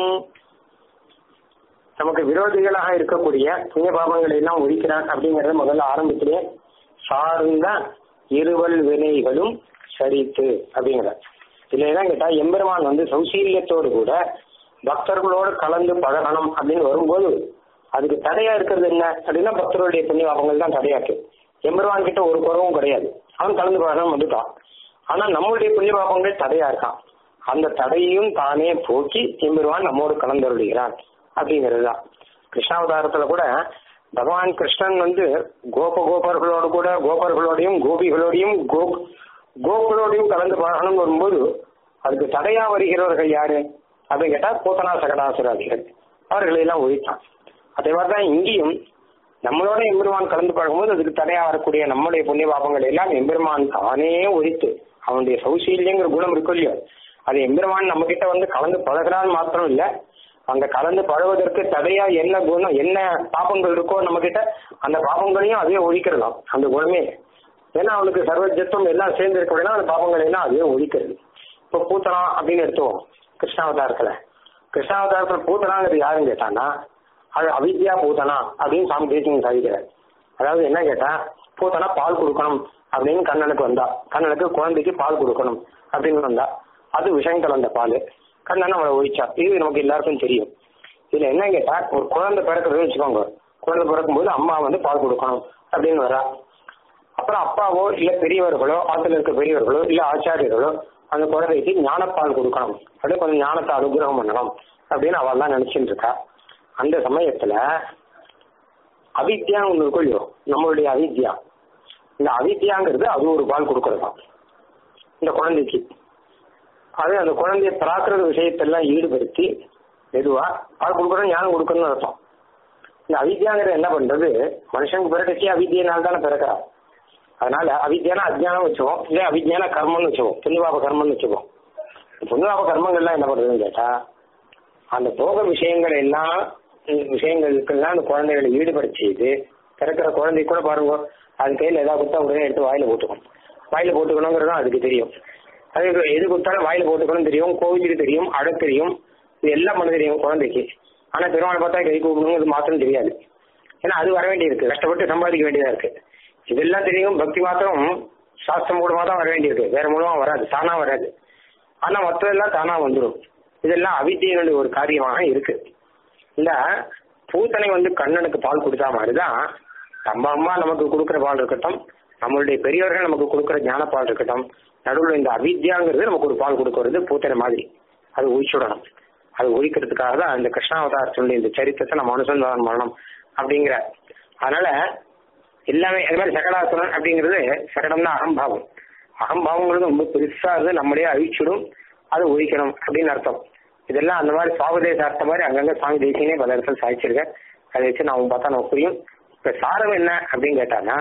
நமக்கு விரோதிகளாக இருக்கக்கூடிய புண்ணிய பாபங்களை எல்லாம் ஒழிக்கிறான் அப்படிங்கறத முதல்ல ஆரம்பத்திலே சார்ந்த இருவல் வினைகளும் சரித்து அப்படிங்கிற இதுல என்ன கேட்டா எம்பெருமான் வந்து சௌசீல்யத்தோடு கூட பக்தர்களோடு கலந்து பழகணும் அப்படின்னு வரும்போது அதுக்கு தடையா இருக்கிறது என்ன அப்படின்னா பக்தருடைய புண்ணிய பாபங்கள் தான் தடையாக்கு எம்பெருமான் கிட்ட ஒரு குறவும் கிடையாது அவன் கலந்து பழகணும் வந்துட்டான் ஆனா நம்மளுடைய புண்ணிய பாபங்கள் தடையா இருக்கான் அந்த தடையையும் தானே போக்கி எம்பெருமான் நம்மோடு கலந்தருளுகிறான் அப்படிங்கிறது தான் கிருஷ்ணாவதாரத்துல கூட பகவான் கிருஷ்ணன் வந்து கோப கோபர்களோடு கூட கோபர்களோடையும் கோபிகளோடையும் கோ கோகுலோடையும் கலந்து பழகணும் வரும்போது அதுக்கு தடையா வருகிறவர்கள் யாரு அப்படின்னு கேட்டா பூத்தனா சகடாசுராதிகள் அவர்களை எல்லாம் ஒழித்தான் அதே மாதிரிதான் இங்கேயும் நம்மளோட எம்பெருமான் கலந்து பழகும்போது அதுக்கு தடையா வரக்கூடிய நம்முடைய புண்ணிய பாபங்கள் எல்லாம் எம்பெருமான் தானே ஒழித்து அவனுடைய சௌசீல்யங்கிற குணம் இருக்கும் இல்லையோ அது எம்பெருமான் நம்ம கிட்ட வந்து கலந்து பழகிறான்னு மாத்திரம் இல்ல அந்த கலந்து பழகுவதற்கு தடையா என்ன குணம் என்ன பாபங்கள் இருக்கோ நம்ம கிட்ட அந்த பாபங்களையும் அதே ஒழிக்கிறதாம் அந்த குணமே ஏன்னா அவனுக்கு சர்வஜத்துவம் எல்லாம் சேர்ந்து இருக்க அப்படின்னா அந்த பாபங்களை எல்லாம் அதே ஒழிக்கிறது இப்போ பூத்தனா அப்படின்னு எடுத்துவோம் கிருஷ்ணாவதாரத்துல கிருஷ்ணாவதாரத்துல பூத்தனாங்கிறது யாருன்னு கேட்டான்னா அது அவித்யா பூதனா அப்படின்னு சாமி தேசியம் சாதிக்கிறார் அதாவது என்ன கேட்டா பூத்தனா பால் கொடுக்கணும் அப்படின்னு கண்ணனுக்கு வந்தா கண்ணனுக்கு குழந்தைக்கு பால் கொடுக்கணும் அப்படின்னு வந்தா அது விஷயம் கலந்த பால் கண்ணன் அவளை ஒழிச்சா இது நமக்கு எல்லாருக்கும் தெரியும் இதுல என்ன கேட்டா ஒரு குழந்தை பிறக்கிறதுன்னு வச்சுக்கோங்க குழந்தை பிறக்கும்போது அம்மா வந்து பால் கொடுக்கணும் அப்படின்னு வரா அப்புறம் அப்பாவோ இல்ல பெரியவர்களோ ஆத்துல இருக்க பெரியவர்களோ இல்ல ஆச்சாரியர்களோ அந்த குழந்தைக்கு ஞானப்பால் கொடுக்கணும் அப்படியே கொஞ்சம் ஞானத்தை அனுகிரகம் பண்ணணும் அப்படின்னு அவள் தான் நினைச்சுட்டு இருக்கா அந்த சமயத்துல அவித்யா ஒண்ணு இருக்கும் இல்லையோ நம்மளுடைய அவித்யா இந்த அவித்யாங்கிறது அது ஒரு பால் கொடுக்கறதாம் இந்த குழந்தைக்கு அது அந்த குழந்தைய பிராக்கிரத விஷயத்தெல்லாம் ஈடுபடுத்தி மெதுவா பால் கொடுக்கணும் ஞானம் கொடுக்கணும்னு அர்த்தம் இந்த அவித்யாங்கிறது என்ன பண்றது மனுஷனுக்கு பிறக்கச்சி அவித்தியனால தானே பிறக்கிறா அதனால அவித்யானா அஜ்ஞானம் வச்சுவோம் இல்ல அவித்யானா கர்மம்னு வச்சுவோம் புண்ணியபாப கர்மம்னு வச்சுவோம் புண்ணியபாப கர்மங்கள்லாம் என்ன பண்றதுன்னு கேட்டா அந்த போக விஷயங்கள் எல்லாம் விஷயங்களுக்கெல்லாம் அந்த குழந்தைகளை ஈடுபட செய்து பிறக்கிற குழந்தை கூட பாருங்க அது கையில் ஏதாவது கொடுத்தா உடனே எடுத்து வாயில போட்டுக்கணும் வாயில போட்டுக்கணுங்கிறது அதுக்கு தெரியும் அது எது கொடுத்தாலும் வாயில போட்டுக்கணும் தெரியும் கோவிலுக்கு தெரியும் அட தெரியும் இது எல்லாம் பண்ண தெரியும் குழந்தைக்கு ஆனா பெருமாள் பார்த்தா கை கூப்பிடணுங்கிறது மாத்திரம் தெரியாது ஏன்னா அது வர வேண்டியிருக்கு கஷ்டப்பட்டு சம்பாதிக்க வேண்டியதா இருக்கு இதெல்லாம் தெரியும் பக்தி மாத்திரம் சாஸ்திரம் மூலமா தான் வர வேண்டியிருக்கு வேற மூலமா வராது தானா வராது ஆனா மற்றதெல்லாம் தானா வந்துடும் இதெல்லாம் அவித்தியனுடைய ஒரு காரியமாக இருக்கு இந்த பூத்தனை வந்து கண்ணனுக்கு பால் கொடுத்தா மாதிரிதான் நம்ம அம்மா நமக்கு கொடுக்குற பால் இருக்கட்டும் நம்மளுடைய பெரியவர்கள் நமக்கு கொடுக்குற ஞான பால் இருக்கட்டும் நடுவில் இந்த அவித்யாங்கிறது நமக்கு ஒரு பால் கொடுக்கறது பூத்தனை மாதிரி அது ஒழிச்சுடணும் அது ஒழிக்கிறதுக்காக தான் இந்த கிருஷ்ணாவதாரத்தினுடைய இந்த சரித்திரத்தை நம்ம அனுசந்தானம் பண்ணணும் அப்படிங்கிற அதனால எல்லாமே அது மாதிரி சகடாசுரன் அப்படிங்கிறது சகடம் தான் அகம்பாவம் அகம்பாவங்கிறது ரொம்ப பெருசா இருந்து நம்மளே அழிச்சிடும் அது ஒழிக்கணும் அப்படின்னு அர்த்தம் இதெல்லாம் அந்த மாதிரி சுவாபதேச அர்த்தம் மாதிரி அங்கங்க சுவாமி தேசியனே பல இடத்துல சாதிச்சிருக்க அதை வச்சு நான் பார்த்தா நமக்கு புரியும் இப்ப சாரம் என்ன அப்படின்னு கேட்டாங்கன்னா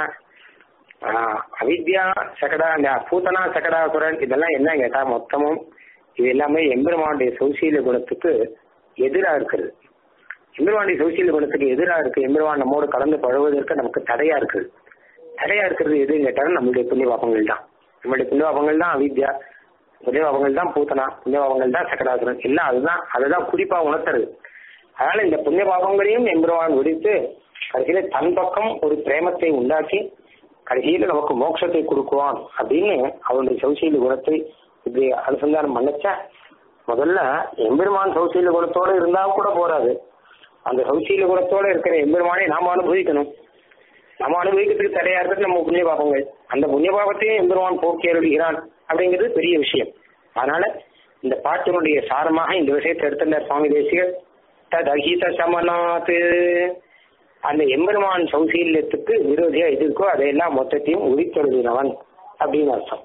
அவித்யா சகடா இந்த பூத்தனா சகடாசுரன் இதெல்லாம் என்ன கேட்டா மொத்தமும் இது எல்லாமே எம்பெருமானுடைய சௌசீல குணத்துக்கு எதிராக இருக்கிறது எம்பெருமானுடைய சௌசீல குணத்துக்கு எதிராக இருக்கு எம்பெருமான் நம்மோடு கலந்து பழகுவதற்கு நமக்கு தடையா இருக்குது தடையா இருக்கிறது எதுன்னு கேட்டாலும் நம்மளுடைய புண்ணிய பாபங்கள் தான் நம்மளுடைய புண்ணிய பாபங்கள் தான் அவித்யா புண்ணிய பாபங்கள் தான் பூத்தனா புண்ணிய பாபங்கள் தான் சக்கடாசுரன் எல்லாம் அதுதான் அதுதான் குறிப்பா உணர்த்துறது அதனால இந்த புண்ணிய பாபங்களையும் எம்பெருமான் விடுத்து கடைசியில தன் பக்கம் ஒரு பிரேமத்தை உண்டாக்கி கடைசியில நமக்கு மோட்சத்தை கொடுக்குவான் அப்படின்னு அவனுடைய சௌசீல குணத்தை இப்படி அனுசந்தானம் பண்ணச்சா முதல்ல எம்பெருமான் சௌசீல குணத்தோட இருந்தா கூட போறாது அந்த சௌசீல குணத்தோட இருக்கிற எம்பெருமானை நாம அனுபவிக்கணும் நம்ம அனுபவிக்கிறதுக்கு தடையா இருக்கிறது நம்ம புண்ணிய பாபங்கள் அந்த புண்ணிய பாபத்தையும் எம்பெருமான் போக்கி அருளுகிறான் அப்படிங்கிறது பெரிய விஷயம் அதனால இந்த பாட்டினுடைய சாரமாக இந்த விஷயத்தை எடுத்துள்ள சுவாமி தேசிகர் ததகித சமநாத் அந்த எம்பெருமான் சௌசீல்யத்துக்கு விரோதியா எது இருக்கோ அதையெல்லாம் மொத்தத்தையும் உரித்தெழுதினவன் அப்படின்னு அர்த்தம்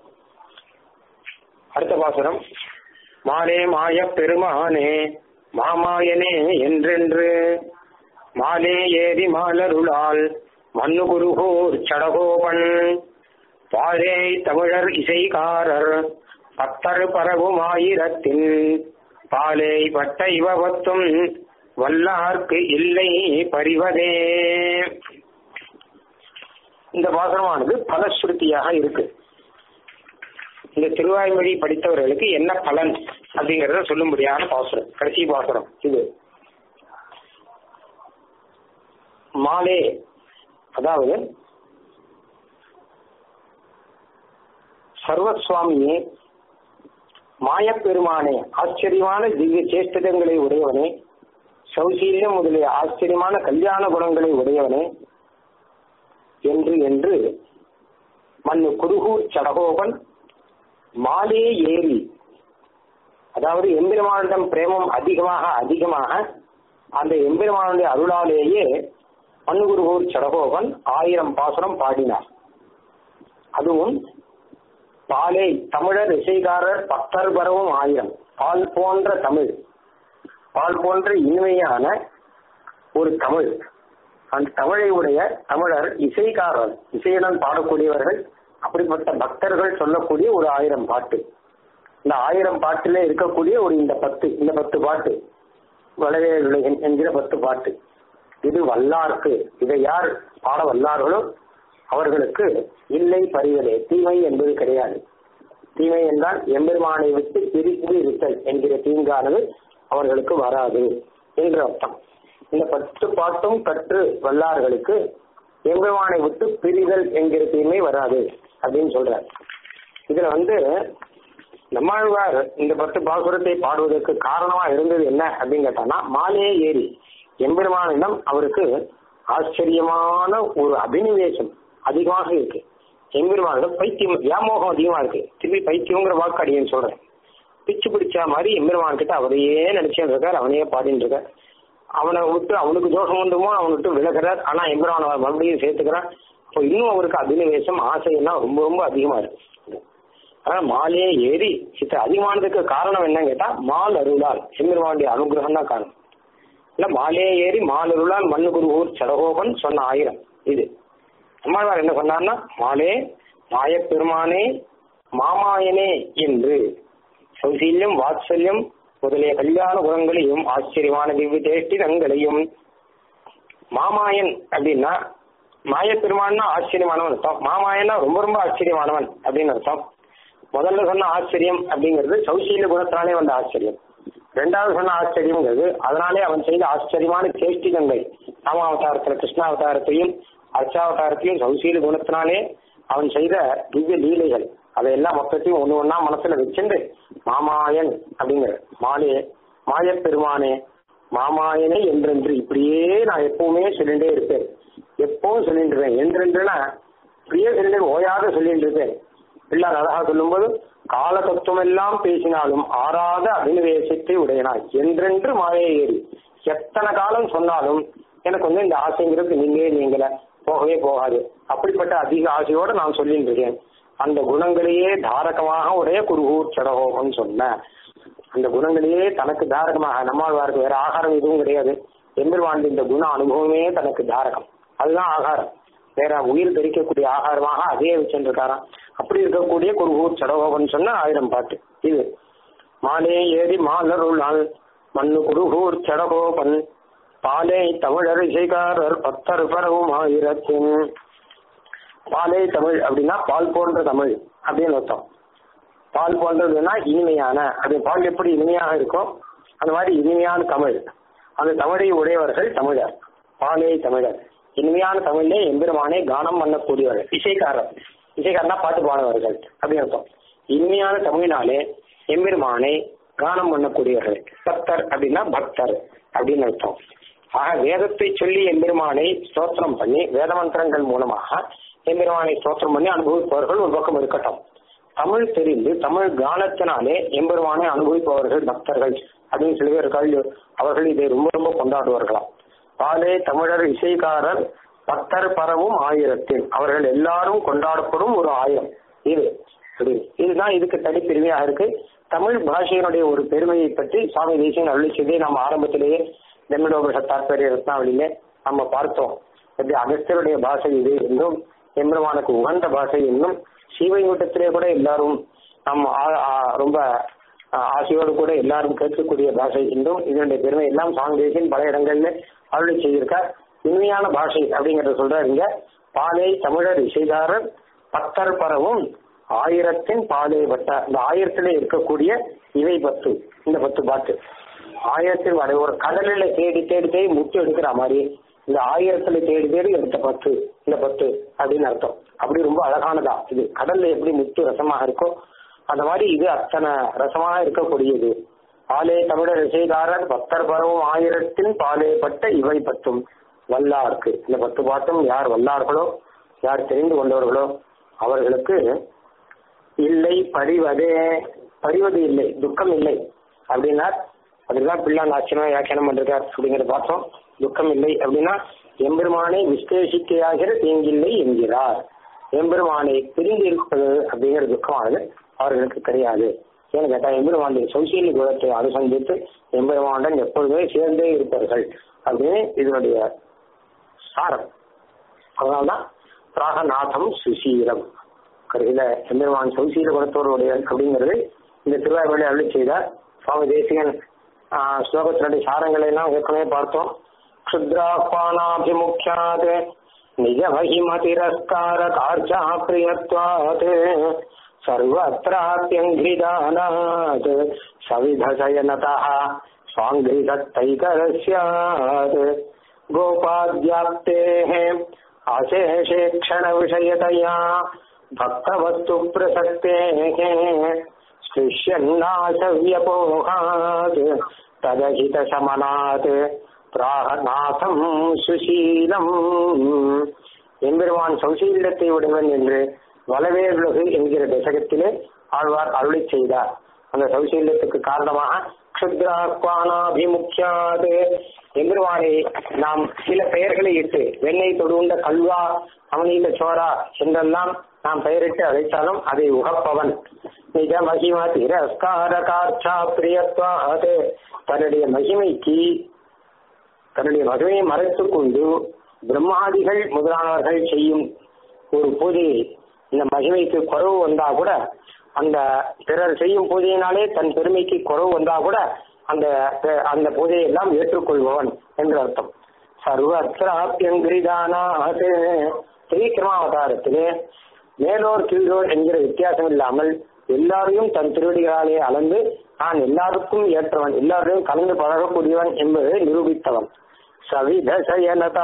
அடுத்த பாசுரம் மாலே மாய பெருமானே மாமாயனே என்றென்று மாலே ஏறி மாலருளால் மண்ணு குருகூர் சடகோபன் பாரே தமிழர் இசைக்காரர் பத்தர் பரவும் ஆயிரத்தின் பாலை பட்ட இவபத்தும் வல்லார்க்கு இல்லை பறிவதே இந்த பாசனமானது பலஸ்ருதியாக இருக்கு இந்த திருவாய்மொழி படித்தவர்களுக்கு என்ன பலன் அப்படிங்கறத சொல்லும்படியான பாசுரம் கடைசி பாசுரம் இது மாலே அதாவது சர்வசுவாமியே மாயப்பெருமானே ஆச்சரியமான திவ்ய சேஷ்டங்களை உடையவனே சௌசீல்யம் முதலிய ஆச்சரியமான கல்யாண குணங்களை உடையவனே என்று என்று மண்ணு குருகு சடகோபன் மாலே ஏறி அதாவது எம்பெருமானிடம் பிரேமம் அதிகமாக அதிகமாக அந்த எம்பெருமானுடைய அருளாலேயே மண்ணுகுருகூர் சடகோபன் ஆயிரம் பாசுரம் பாடினார் அதுவும் பாலை தமிழர் இசைக்காரர் பக்தர் பரவும் ஆயிரம் பால் போன்ற தமிழ் பால் போன்ற இனிமையான ஒரு தமிழ் அந்த தமிழை உடைய தமிழர் இசைக்காரர் இசையுடன் பாடக்கூடியவர்கள் அப்படிப்பட்ட பக்தர்கள் சொல்லக்கூடிய ஒரு ஆயிரம் பாட்டு இந்த ஆயிரம் பாட்டிலே இருக்கக்கூடிய ஒரு இந்த பத்து இந்த பத்து பாட்டு வளவே விளையன் என்கிற பத்து பாட்டு இது வல்லார்க்கு இதை யார் பாட வல்லார்களோ அவர்களுக்கு இல்லை பறிவதே தீமை என்பது கிடையாது தீமை என்றால் எம்பெருமானை விட்டு பிரித்து இருத்தல் என்கிற தீங்கானது அவர்களுக்கு வராது என்று அர்த்தம் இந்த பத்து பாட்டும் கற்று வல்லார்களுக்கு எம்பெருமானை விட்டு பிரிதல் என்கிற தீமை வராது அப்படின்னு சொல்றார் இதுல வந்து நம்மாழ்வார் இந்த பத்து பாசுரத்தை பாடுவதற்கு காரணமா இருந்தது என்ன அப்படின்னு கேட்டானா மாலையே ஏறி எம்பெருமானிடம் அவருக்கு ஆச்சரியமான ஒரு அபினிவேசம் அதிகமாக இருக்கு எம்பெருமானிடம் பைத்தியம் வியாமோகம் அதிகமா இருக்கு திருப்பி பைத்தியங்கிற வாக்கு அடியேன்னு சொல்றேன் பிச்சு பிடிச்ச மாதிரி எம்பெருமான் கிட்ட அவரையே நினைச்சுட்டு இருக்கார் அவனையே பாடிட்டு இருக்கார் அவனை விட்டு அவனுக்கு தோஷம் வந்துமோ அவனை விட்டு விலகிறார் ஆனா எம்பெருமான் அவர் மறுபடியும் சேர்த்துக்கிறான் இப்போ இன்னும் அவருக்கு அபினிவேசம் ஆசையெல்லாம் ரொம்ப ரொம்ப அதிகமா இருக்கு ஆனா மாலையே ஏறி இது அதிகமானதுக்கு காரணம் என்னன்னு கேட்டா மால் அருளால் எம்பெருமானுடைய அனுகிரகம் தான் காரணம் இல்ல மாலையே ஏறி மால் அருளால் மண்ணு குருகூர் சடகோபன் சொன்ன ஆயிரம் இது அம்மாவார் என்ன சொன்னார்னா மாலே மாயப்பெருமானே மாமாயனே என்று சௌசீல்யம் வாத்சல்யம் முதலிய கல்யாண குணங்களையும் ஆச்சரியமான திவ்ய தேஷ்டிதங்களையும் மாமாயன் அப்படின்னா மாயப்பெருமான்னா ஆச்சரியமானவன் அர்த்தம் மாமாயன்னா ரொம்ப ரொம்ப ஆச்சரியமானவன் அப்படின்னு அர்த்தம் முதல்ல சொன்ன ஆச்சரியம் அப்படிங்கிறது சௌசீல்ய குணத்தினாலே வந்த ஆச்சரியம் ரெண்டாவது சொன்ன ஆச்சரியம்ங்கிறது அதனாலே அவன் செய்த ஆச்சரியமான சேஷ்டிதங்கள் ராமாவதாரத்துல கிருஷ்ணாவதாரத்தையும் அர்ச்சாவதாரத்தையும் சௌசீல குணத்தினாலே அவன் செய்த திவ்ய லீலைகள் அதையெல்லாம் மொத்தத்தையும் ஒண்ணு ஒண்ணா மனசுல வச்சுண்டு மாமாயன் அப்படிங்கிற மாலே மாயப்பெருமானே மாமாயனே என்றென்று இப்படியே நான் எப்பவுமே சொல்லிட்டே இருப்பேன் எப்பவும் சொல்லிட்டு இருப்பேன் என்றென்றுனா இப்படியே சொல்லிட்டு ஓயாத சொல்லிட்டு இருப்பேன் பிள்ளார் அழகா சொல்லும்போது கால தத்துவம் எல்லாம் பேசினாலும் ஆறாத அபினிவேசத்தை உடையனாய் என்றென்று மாயை ஏறி எத்தனை காலம் சொன்னாலும் எனக்கு வந்து இந்த ஆசைங்கிறது நீங்களே நீங்கள போகவே போகாது அப்படிப்பட்ட அதிக ஆசையோட நான் சொல்லிட்டு இருக்கேன் அந்த குணங்களையே தாரகமாக உடைய குருகூர் சடகோகம்னு சொன்ன அந்த குணங்களையே தனக்கு தாரகமாக நம்மாழ்வாருக்கு வேற ஆகாரம் எதுவும் கிடையாது எம்பெருமான் இந்த குண அனுபவமே தனக்கு தாரகம் அதுதான் ஆகாரம் வேற உயிர் தரிக்கக்கூடிய ஆகாரமாக அதே வச்சுருக்காராம் அப்படி இருக்கக்கூடிய குருகூர் சடகோகன் சொன்ன ஆயிரம் பாட்டு இது மாலே ஏறி மாலருளால் மண்ணு குருகூர் சடகோபன் பாலே தமிழர் இசைக்காரர் பத்தர் பரவும் ஆயிரத்தின் பாலே தமிழ் அப்படின்னா பால் போன்ற தமிழ் அப்படின்னு அர்த்தம் பால் போன்றதுன்னா இனிமையான அது பால் எப்படி இனிமையாக இருக்கோ அந்த மாதிரி இனிமையான தமிழ் அந்த தமிழை உடையவர்கள் தமிழர் பாலே தமிழர் இனிமையான தமிழ்லே எம்பெருமானே கானம் பண்ணக்கூடியவர்கள் இசைக்காரர் இசைக்காரனா பாட்டு பாடுவார்கள் அப்படின்னு அர்த்தம் இனிமையான தமிழினாலே எம்பெருமானை கானம் பண்ணக்கூடியவர்கள் பக்தர் அப்படின்னா பக்தர் அப்படின்னு அர்த்தம் ஆக வேதத்தை சொல்லி எம்பெருமானை ஸ்தோத்திரம் பண்ணி வேத மந்திரங்கள் மூலமாக எம்பெருமானை ஸ்தோத்திரம் பண்ணி அனுபவிப்பவர்கள் ஒரு பக்கம் இருக்கட்டும் தமிழ் தெரிந்து தமிழ் கானத்தினாலே எம்பெருமானை அனுபவிப்பவர்கள் பக்தர்கள் அப்படின்னு சில பேர் இருக்காங்க அவர்கள் இதை ரொம்ப ரொம்ப கொண்டாடுவார்களாம் பாலே தமிழர் இசைக்காரர் பக்தர் பரவும் ஆயிரத்தில் அவர்கள் எல்லாரும் கொண்டாடப்படும் ஒரு ஆயிரம் இது இதுதான் இதுக்கு தனிப்பெருமையாக இருக்கு தமிழ் பாஷையினுடைய ஒரு பெருமையை பற்றி சுவாமி தேசியன் அருளி செய்தே நம்ம ஆரம்பத்திலேயே தென்மிடோபஷ தாற்பரிய ரத்னாவளியில நம்ம பார்த்தோம் எப்படி அகஸ்தருடைய பாஷை இது என்றும் எம்பெருமானுக்கு உகந்த பாஷை என்னும் ஸ்ரீவைகுண்டத்திலே கூட எல்லாரும் நம்ம ரொம்ப ஆசையோடு கூட எல்லாரும் கேட்கக்கூடிய பாஷை என்றும் இதனுடைய பெருமை எல்லாம் சுவாமி தேசியன் பல இடங்கள்ல அருளி செய்திருக்கார் உண்மையான பாஷை அப்படிங்கறத சொல்றாருங்க பாலை தமிழர் இசைதாரர் பத்தர் பரவும் ஆயிரத்தின் பாலை பட்ட இந்த ஆயிரத்திலே இருக்கக்கூடிய இவை பத்து இந்த பத்து பாட்டு ஆயிரத்தில் வரை ஒரு கடலில் தேடி தேடி தேடி முத்து எடுக்கிற மாதிரி இந்த ஆயிரத்துல தேடி தேடி எடுத்த பத்து இந்த பத்து அப்படின்னு அர்த்தம் அப்படி ரொம்ப அழகானதா இது கடல்ல எப்படி முத்து ரசமாக இருக்கோ அந்த மாதிரி இது அத்தனை ரசமாக இருக்கக்கூடியது பாலே தமிழர் இசைதாரர் பக்தர் பரவும் ஆயிரத்தின் பாலே பட்ட இவை பத்தும் வல்லார்க்கு இந்த பத்து பாட்டும் யார் வல்லார்களோ யார் தெரிந்து கொண்டவர்களோ அவர்களுக்கு இல்லை பறிவதே பறிவது இல்லை துக்கம் இல்லை அப்படின்னா அதுதான் பிள்ளான் ஆச்சரியமா வியாக்கியானம் பண்ணிருக்கார் அப்படிங்கறத பார்த்தோம் துக்கம் இல்லை அப்படின்னா எம்பெருமானை விஸ்லேஷிக்கையாகிற தீங்கில்லை என்கிறார் எம்பெருமானை பிரிந்து இருப்பது அப்படிங்கிற துக்கமானது அவர்களுக்கு கிடையாது ஏன்னு கேட்டா எம்பெருமானுடைய சௌசீல்ய குணத்தை அனுசந்தித்து எம்பெருமானுடன் எப்பொழுதுமே சேர்ந்தே இருப்பார்கள் அப்படின்னு இதனுடைய சாரம் அதனால்தான் பிராகநாதம் சுசீரம் கருதில எம்பெருமான் சௌசீல குணத்தோருடைய அப்படிங்கிறது இந்த திருவாய்மொழி அருளி செய்தார் சுவாமி தேசிகன் ஸ்லோகத்தினுடைய சாரங்களை எல்லாம் ஏற்கனவே பார்த்தோம் க்ஷுத்ராஹ்வானாபிமுக்கியாத் நிஜ மகிமதிரஸ்கார கார்ச்சா பிரியத்வாத் சர்வத்ராத்யங்கிதானாத் சவிதசயனதः स्वाङ्घ्रिसत्तैकरस्यात् गोपाद्याप्तेः अशेषे क्षणविषयतया भक्तवस्तु प्रसक्तेः स्पृश्यन्नाशव्यपोहात् तदहितशमनात् பிராகநாதம் சுசீலம் எம்பெருமான் சௌசீலத்தை உடையவன் என்று வளவேலுலகு என்கிற தசகத்திலே ஆழ்வார் அருளி செய்தார் அந்த சௌசீல்யத்துக்கு காரணமாக க்ஷுத்ராக்வானாபிமுக்கியாது எம்பெருமானை நாம் சில பெயர்களை இட்டு வெண்ணெய் தொடுண்ட கல்வா அவனில சோரா என்றெல்லாம் நாம் பெயரிட்டு அழைத்தாலும் அதை உகப்பவன் நிஜ மகிம திரஸ்கார காட்சா பிரியத்வாது தன்னுடைய மகிமைக்கு தன்னுடைய மகிமையை மறைத்துக் கொண்டு பிரம்மாதிகள் முதலானவர்கள் செய்யும் ஒரு பூஜையை இந்த மகிமைக்கு குறவு வந்தா கூட அந்த பிறர் செய்யும் பூஜையினாலே தன் பெருமைக்கு குறவு வந்தா கூட அந்த அந்த பூஜையை எல்லாம் ஏற்றுக்கொள்பவன் என்று அர்த்தம் சர்வத்ராபியங்கிரிதானாது திரிக்கிரமாவதாரத்திலே மேலோர் கீழோர் என்கிற வித்தியாசம் இல்லாமல் எல்லாரையும் தன் திருவடிகளாலே அளந்து நான் எல்லாருக்கும் ஏற்றவன் எல்லாரையும் கலந்து பழகக்கூடியவன் என்பதை நிரூபித்தவன் சவிதசயனதா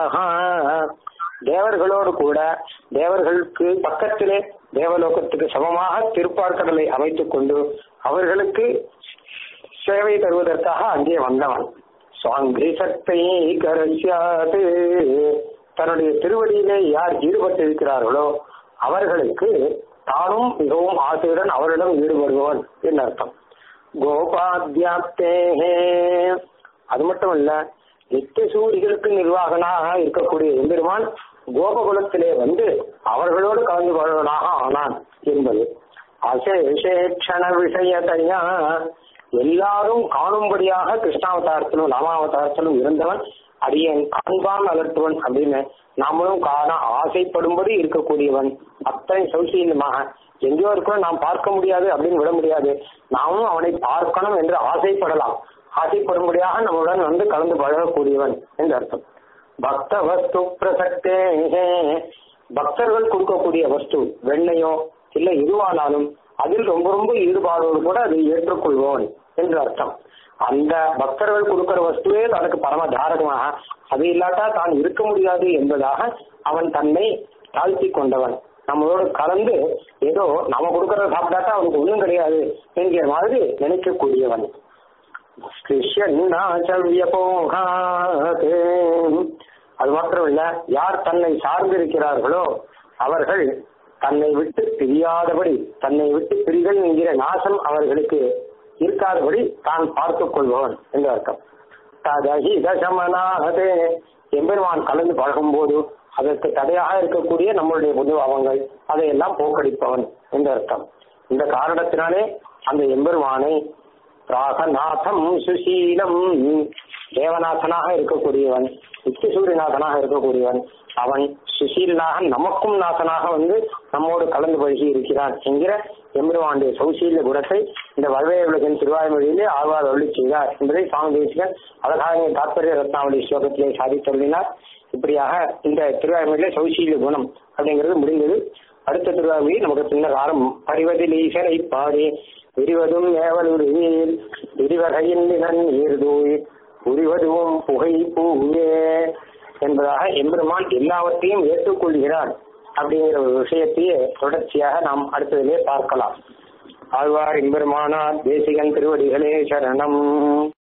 தேவர்களோடு கூட தேவர்களுக்கு பக்கத்திலே தேவலோகத்துக்கு சமமாக திருப்பார்க்கடலை அமைத்துக் கொண்டு அவர்களுக்கு சேவை தருவதற்காக அங்கே வந்தவன் சுவாங்கி சக்தை கரசியாது தன்னுடைய திருவடியிலே யார் ஈடுபட்டிருக்கிறார்களோ அவர்களுக்கு தானும் மிகவும் ஆசையுடன் அவரிடம் ஈடுபடுபவன் என்று அர்த்தம் கோபாத்யாப்தேகே அது மட்டும் இல்ல நித்திய சூரிகளுக்கு நிர்வாகனாக இருக்கக்கூடிய எம்பெருமான் கோபகுலத்திலே வந்து அவர்களோடு கலந்து கொள்வனாக ஆனான் என்பது அசேஷேக்ஷண விஷயத்தையா எல்லாரும் காணும்படியாக கிருஷ்ணாவதாரத்திலும் ராமாவதாரத்திலும் இருந்தவன் அடியன் காண்பான் அலர்த்துவன் அப்படின்னு நாமளும் காண ஆசைப்படும்படி இருக்கக்கூடியவன் அத்தனை சௌசீல்யமாக எங்கேயோ இருக்கோ நாம் பார்க்க முடியாது அப்படின்னு விட முடியாது நாமும் அவனை பார்க்கணும் என்று ஆசைப்படலாம் ஆசைப்படும்படியாக நம்முடன் வந்து கலந்து பழகக்கூடியவன் என்று அர்த்தம் பக்த வஸ்து பிரசக்தே பக்தர்கள் கொடுக்கக்கூடிய வஸ்து வெண்ணையோ இல்ல எதுவானாலும் அதில் ரொம்ப ரொம்ப ஈடுபாடோடு கூட அதை ஏற்றுக்கொள்வோன் என்று அர்த்தம் அந்த பக்தர்கள் கொடுக்கிற வஸ்துவே தனக்கு பரம தாரகமாக அது இல்லாட்டா தான் இருக்க முடியாது என்பதாக அவன் தன்னை தாழ்த்தி கொண்டவன் நம்மளோட கலந்து ஏதோ நம்ம கொடுக்கறத சாப்பிட்டாட்டா அவனுக்கு ஒண்ணும் கிடையாது என்கிற மாதிரி நினைக்கக்கூடியவன் அது மாத்திரம் இல்ல யார் தன்னை சார்ந்திருக்கிறார்களோ அவர்கள் தன்னை விட்டு பிரியாதபடி தன்னை விட்டு பிரிதல் என்கிற நாசம் அவர்களுக்கு இருக்காதபடி தான் பார்த்துக் கொள்பவன் என்று அர்த்தம் ததகி தசமனாகதே எம்பெருமான் கலந்து பழகும் போது அதற்கு தடையாக இருக்கக்கூடிய நம்மளுடைய புதுபாவங்கள் அதையெல்லாம் போக்கடிப்பவன் என்று அர்த்தம் இந்த காரணத்தினாலே அந்த எம்பெருமானை ராகநாதம் சுசீலம் தேவநாதனாக இருக்கக்கூடியவன் நித்தியசூரியநாதனாக இருக்கக்கூடியவன் அவன் சுசீலனாக நமக்கும் நாதனாக வந்து நம்மோடு கலந்து பழகி இருக்கிறான் என்கிற எம்பெருமானுடைய சௌசீல குணத்தை இந்த வல்வையுலகின் திருவாய்மொழியிலே ஆழ்வார் அருளி செய்தார் என்பதை சுவாமி தேசிகன் அழகாக தாற்பரிய ரத்னாவளி ஸ்லோகத்திலே சாதித்தருளினார் இப்படியாக இந்த திருவாய்மொழியிலே சௌசீல குணம் அப்படிங்கிறது முடிந்தது அடுத்த திருவாய்மொழி நமக்கு பின்னர் ஆரம்பம் பரிவதில் ஈசனை பாடி விரிவதும் ஏவலுருவீர் விரிவகையில் நீர்தூய் உரிவதுவும் புகை பூவே என்பதாக எம்பெருமான் எல்லாவற்றையும் ஏற்றுக்கொள்கிறார் அப்படிங்கிற ஒரு விஷயத்தையே தொடர்ச்சியாக நாம் அடுத்ததிலே பார்க்கலாம் ஆழ்வார் எம்பெருமானார் தேசிகன் திருவடிகளே சரணம்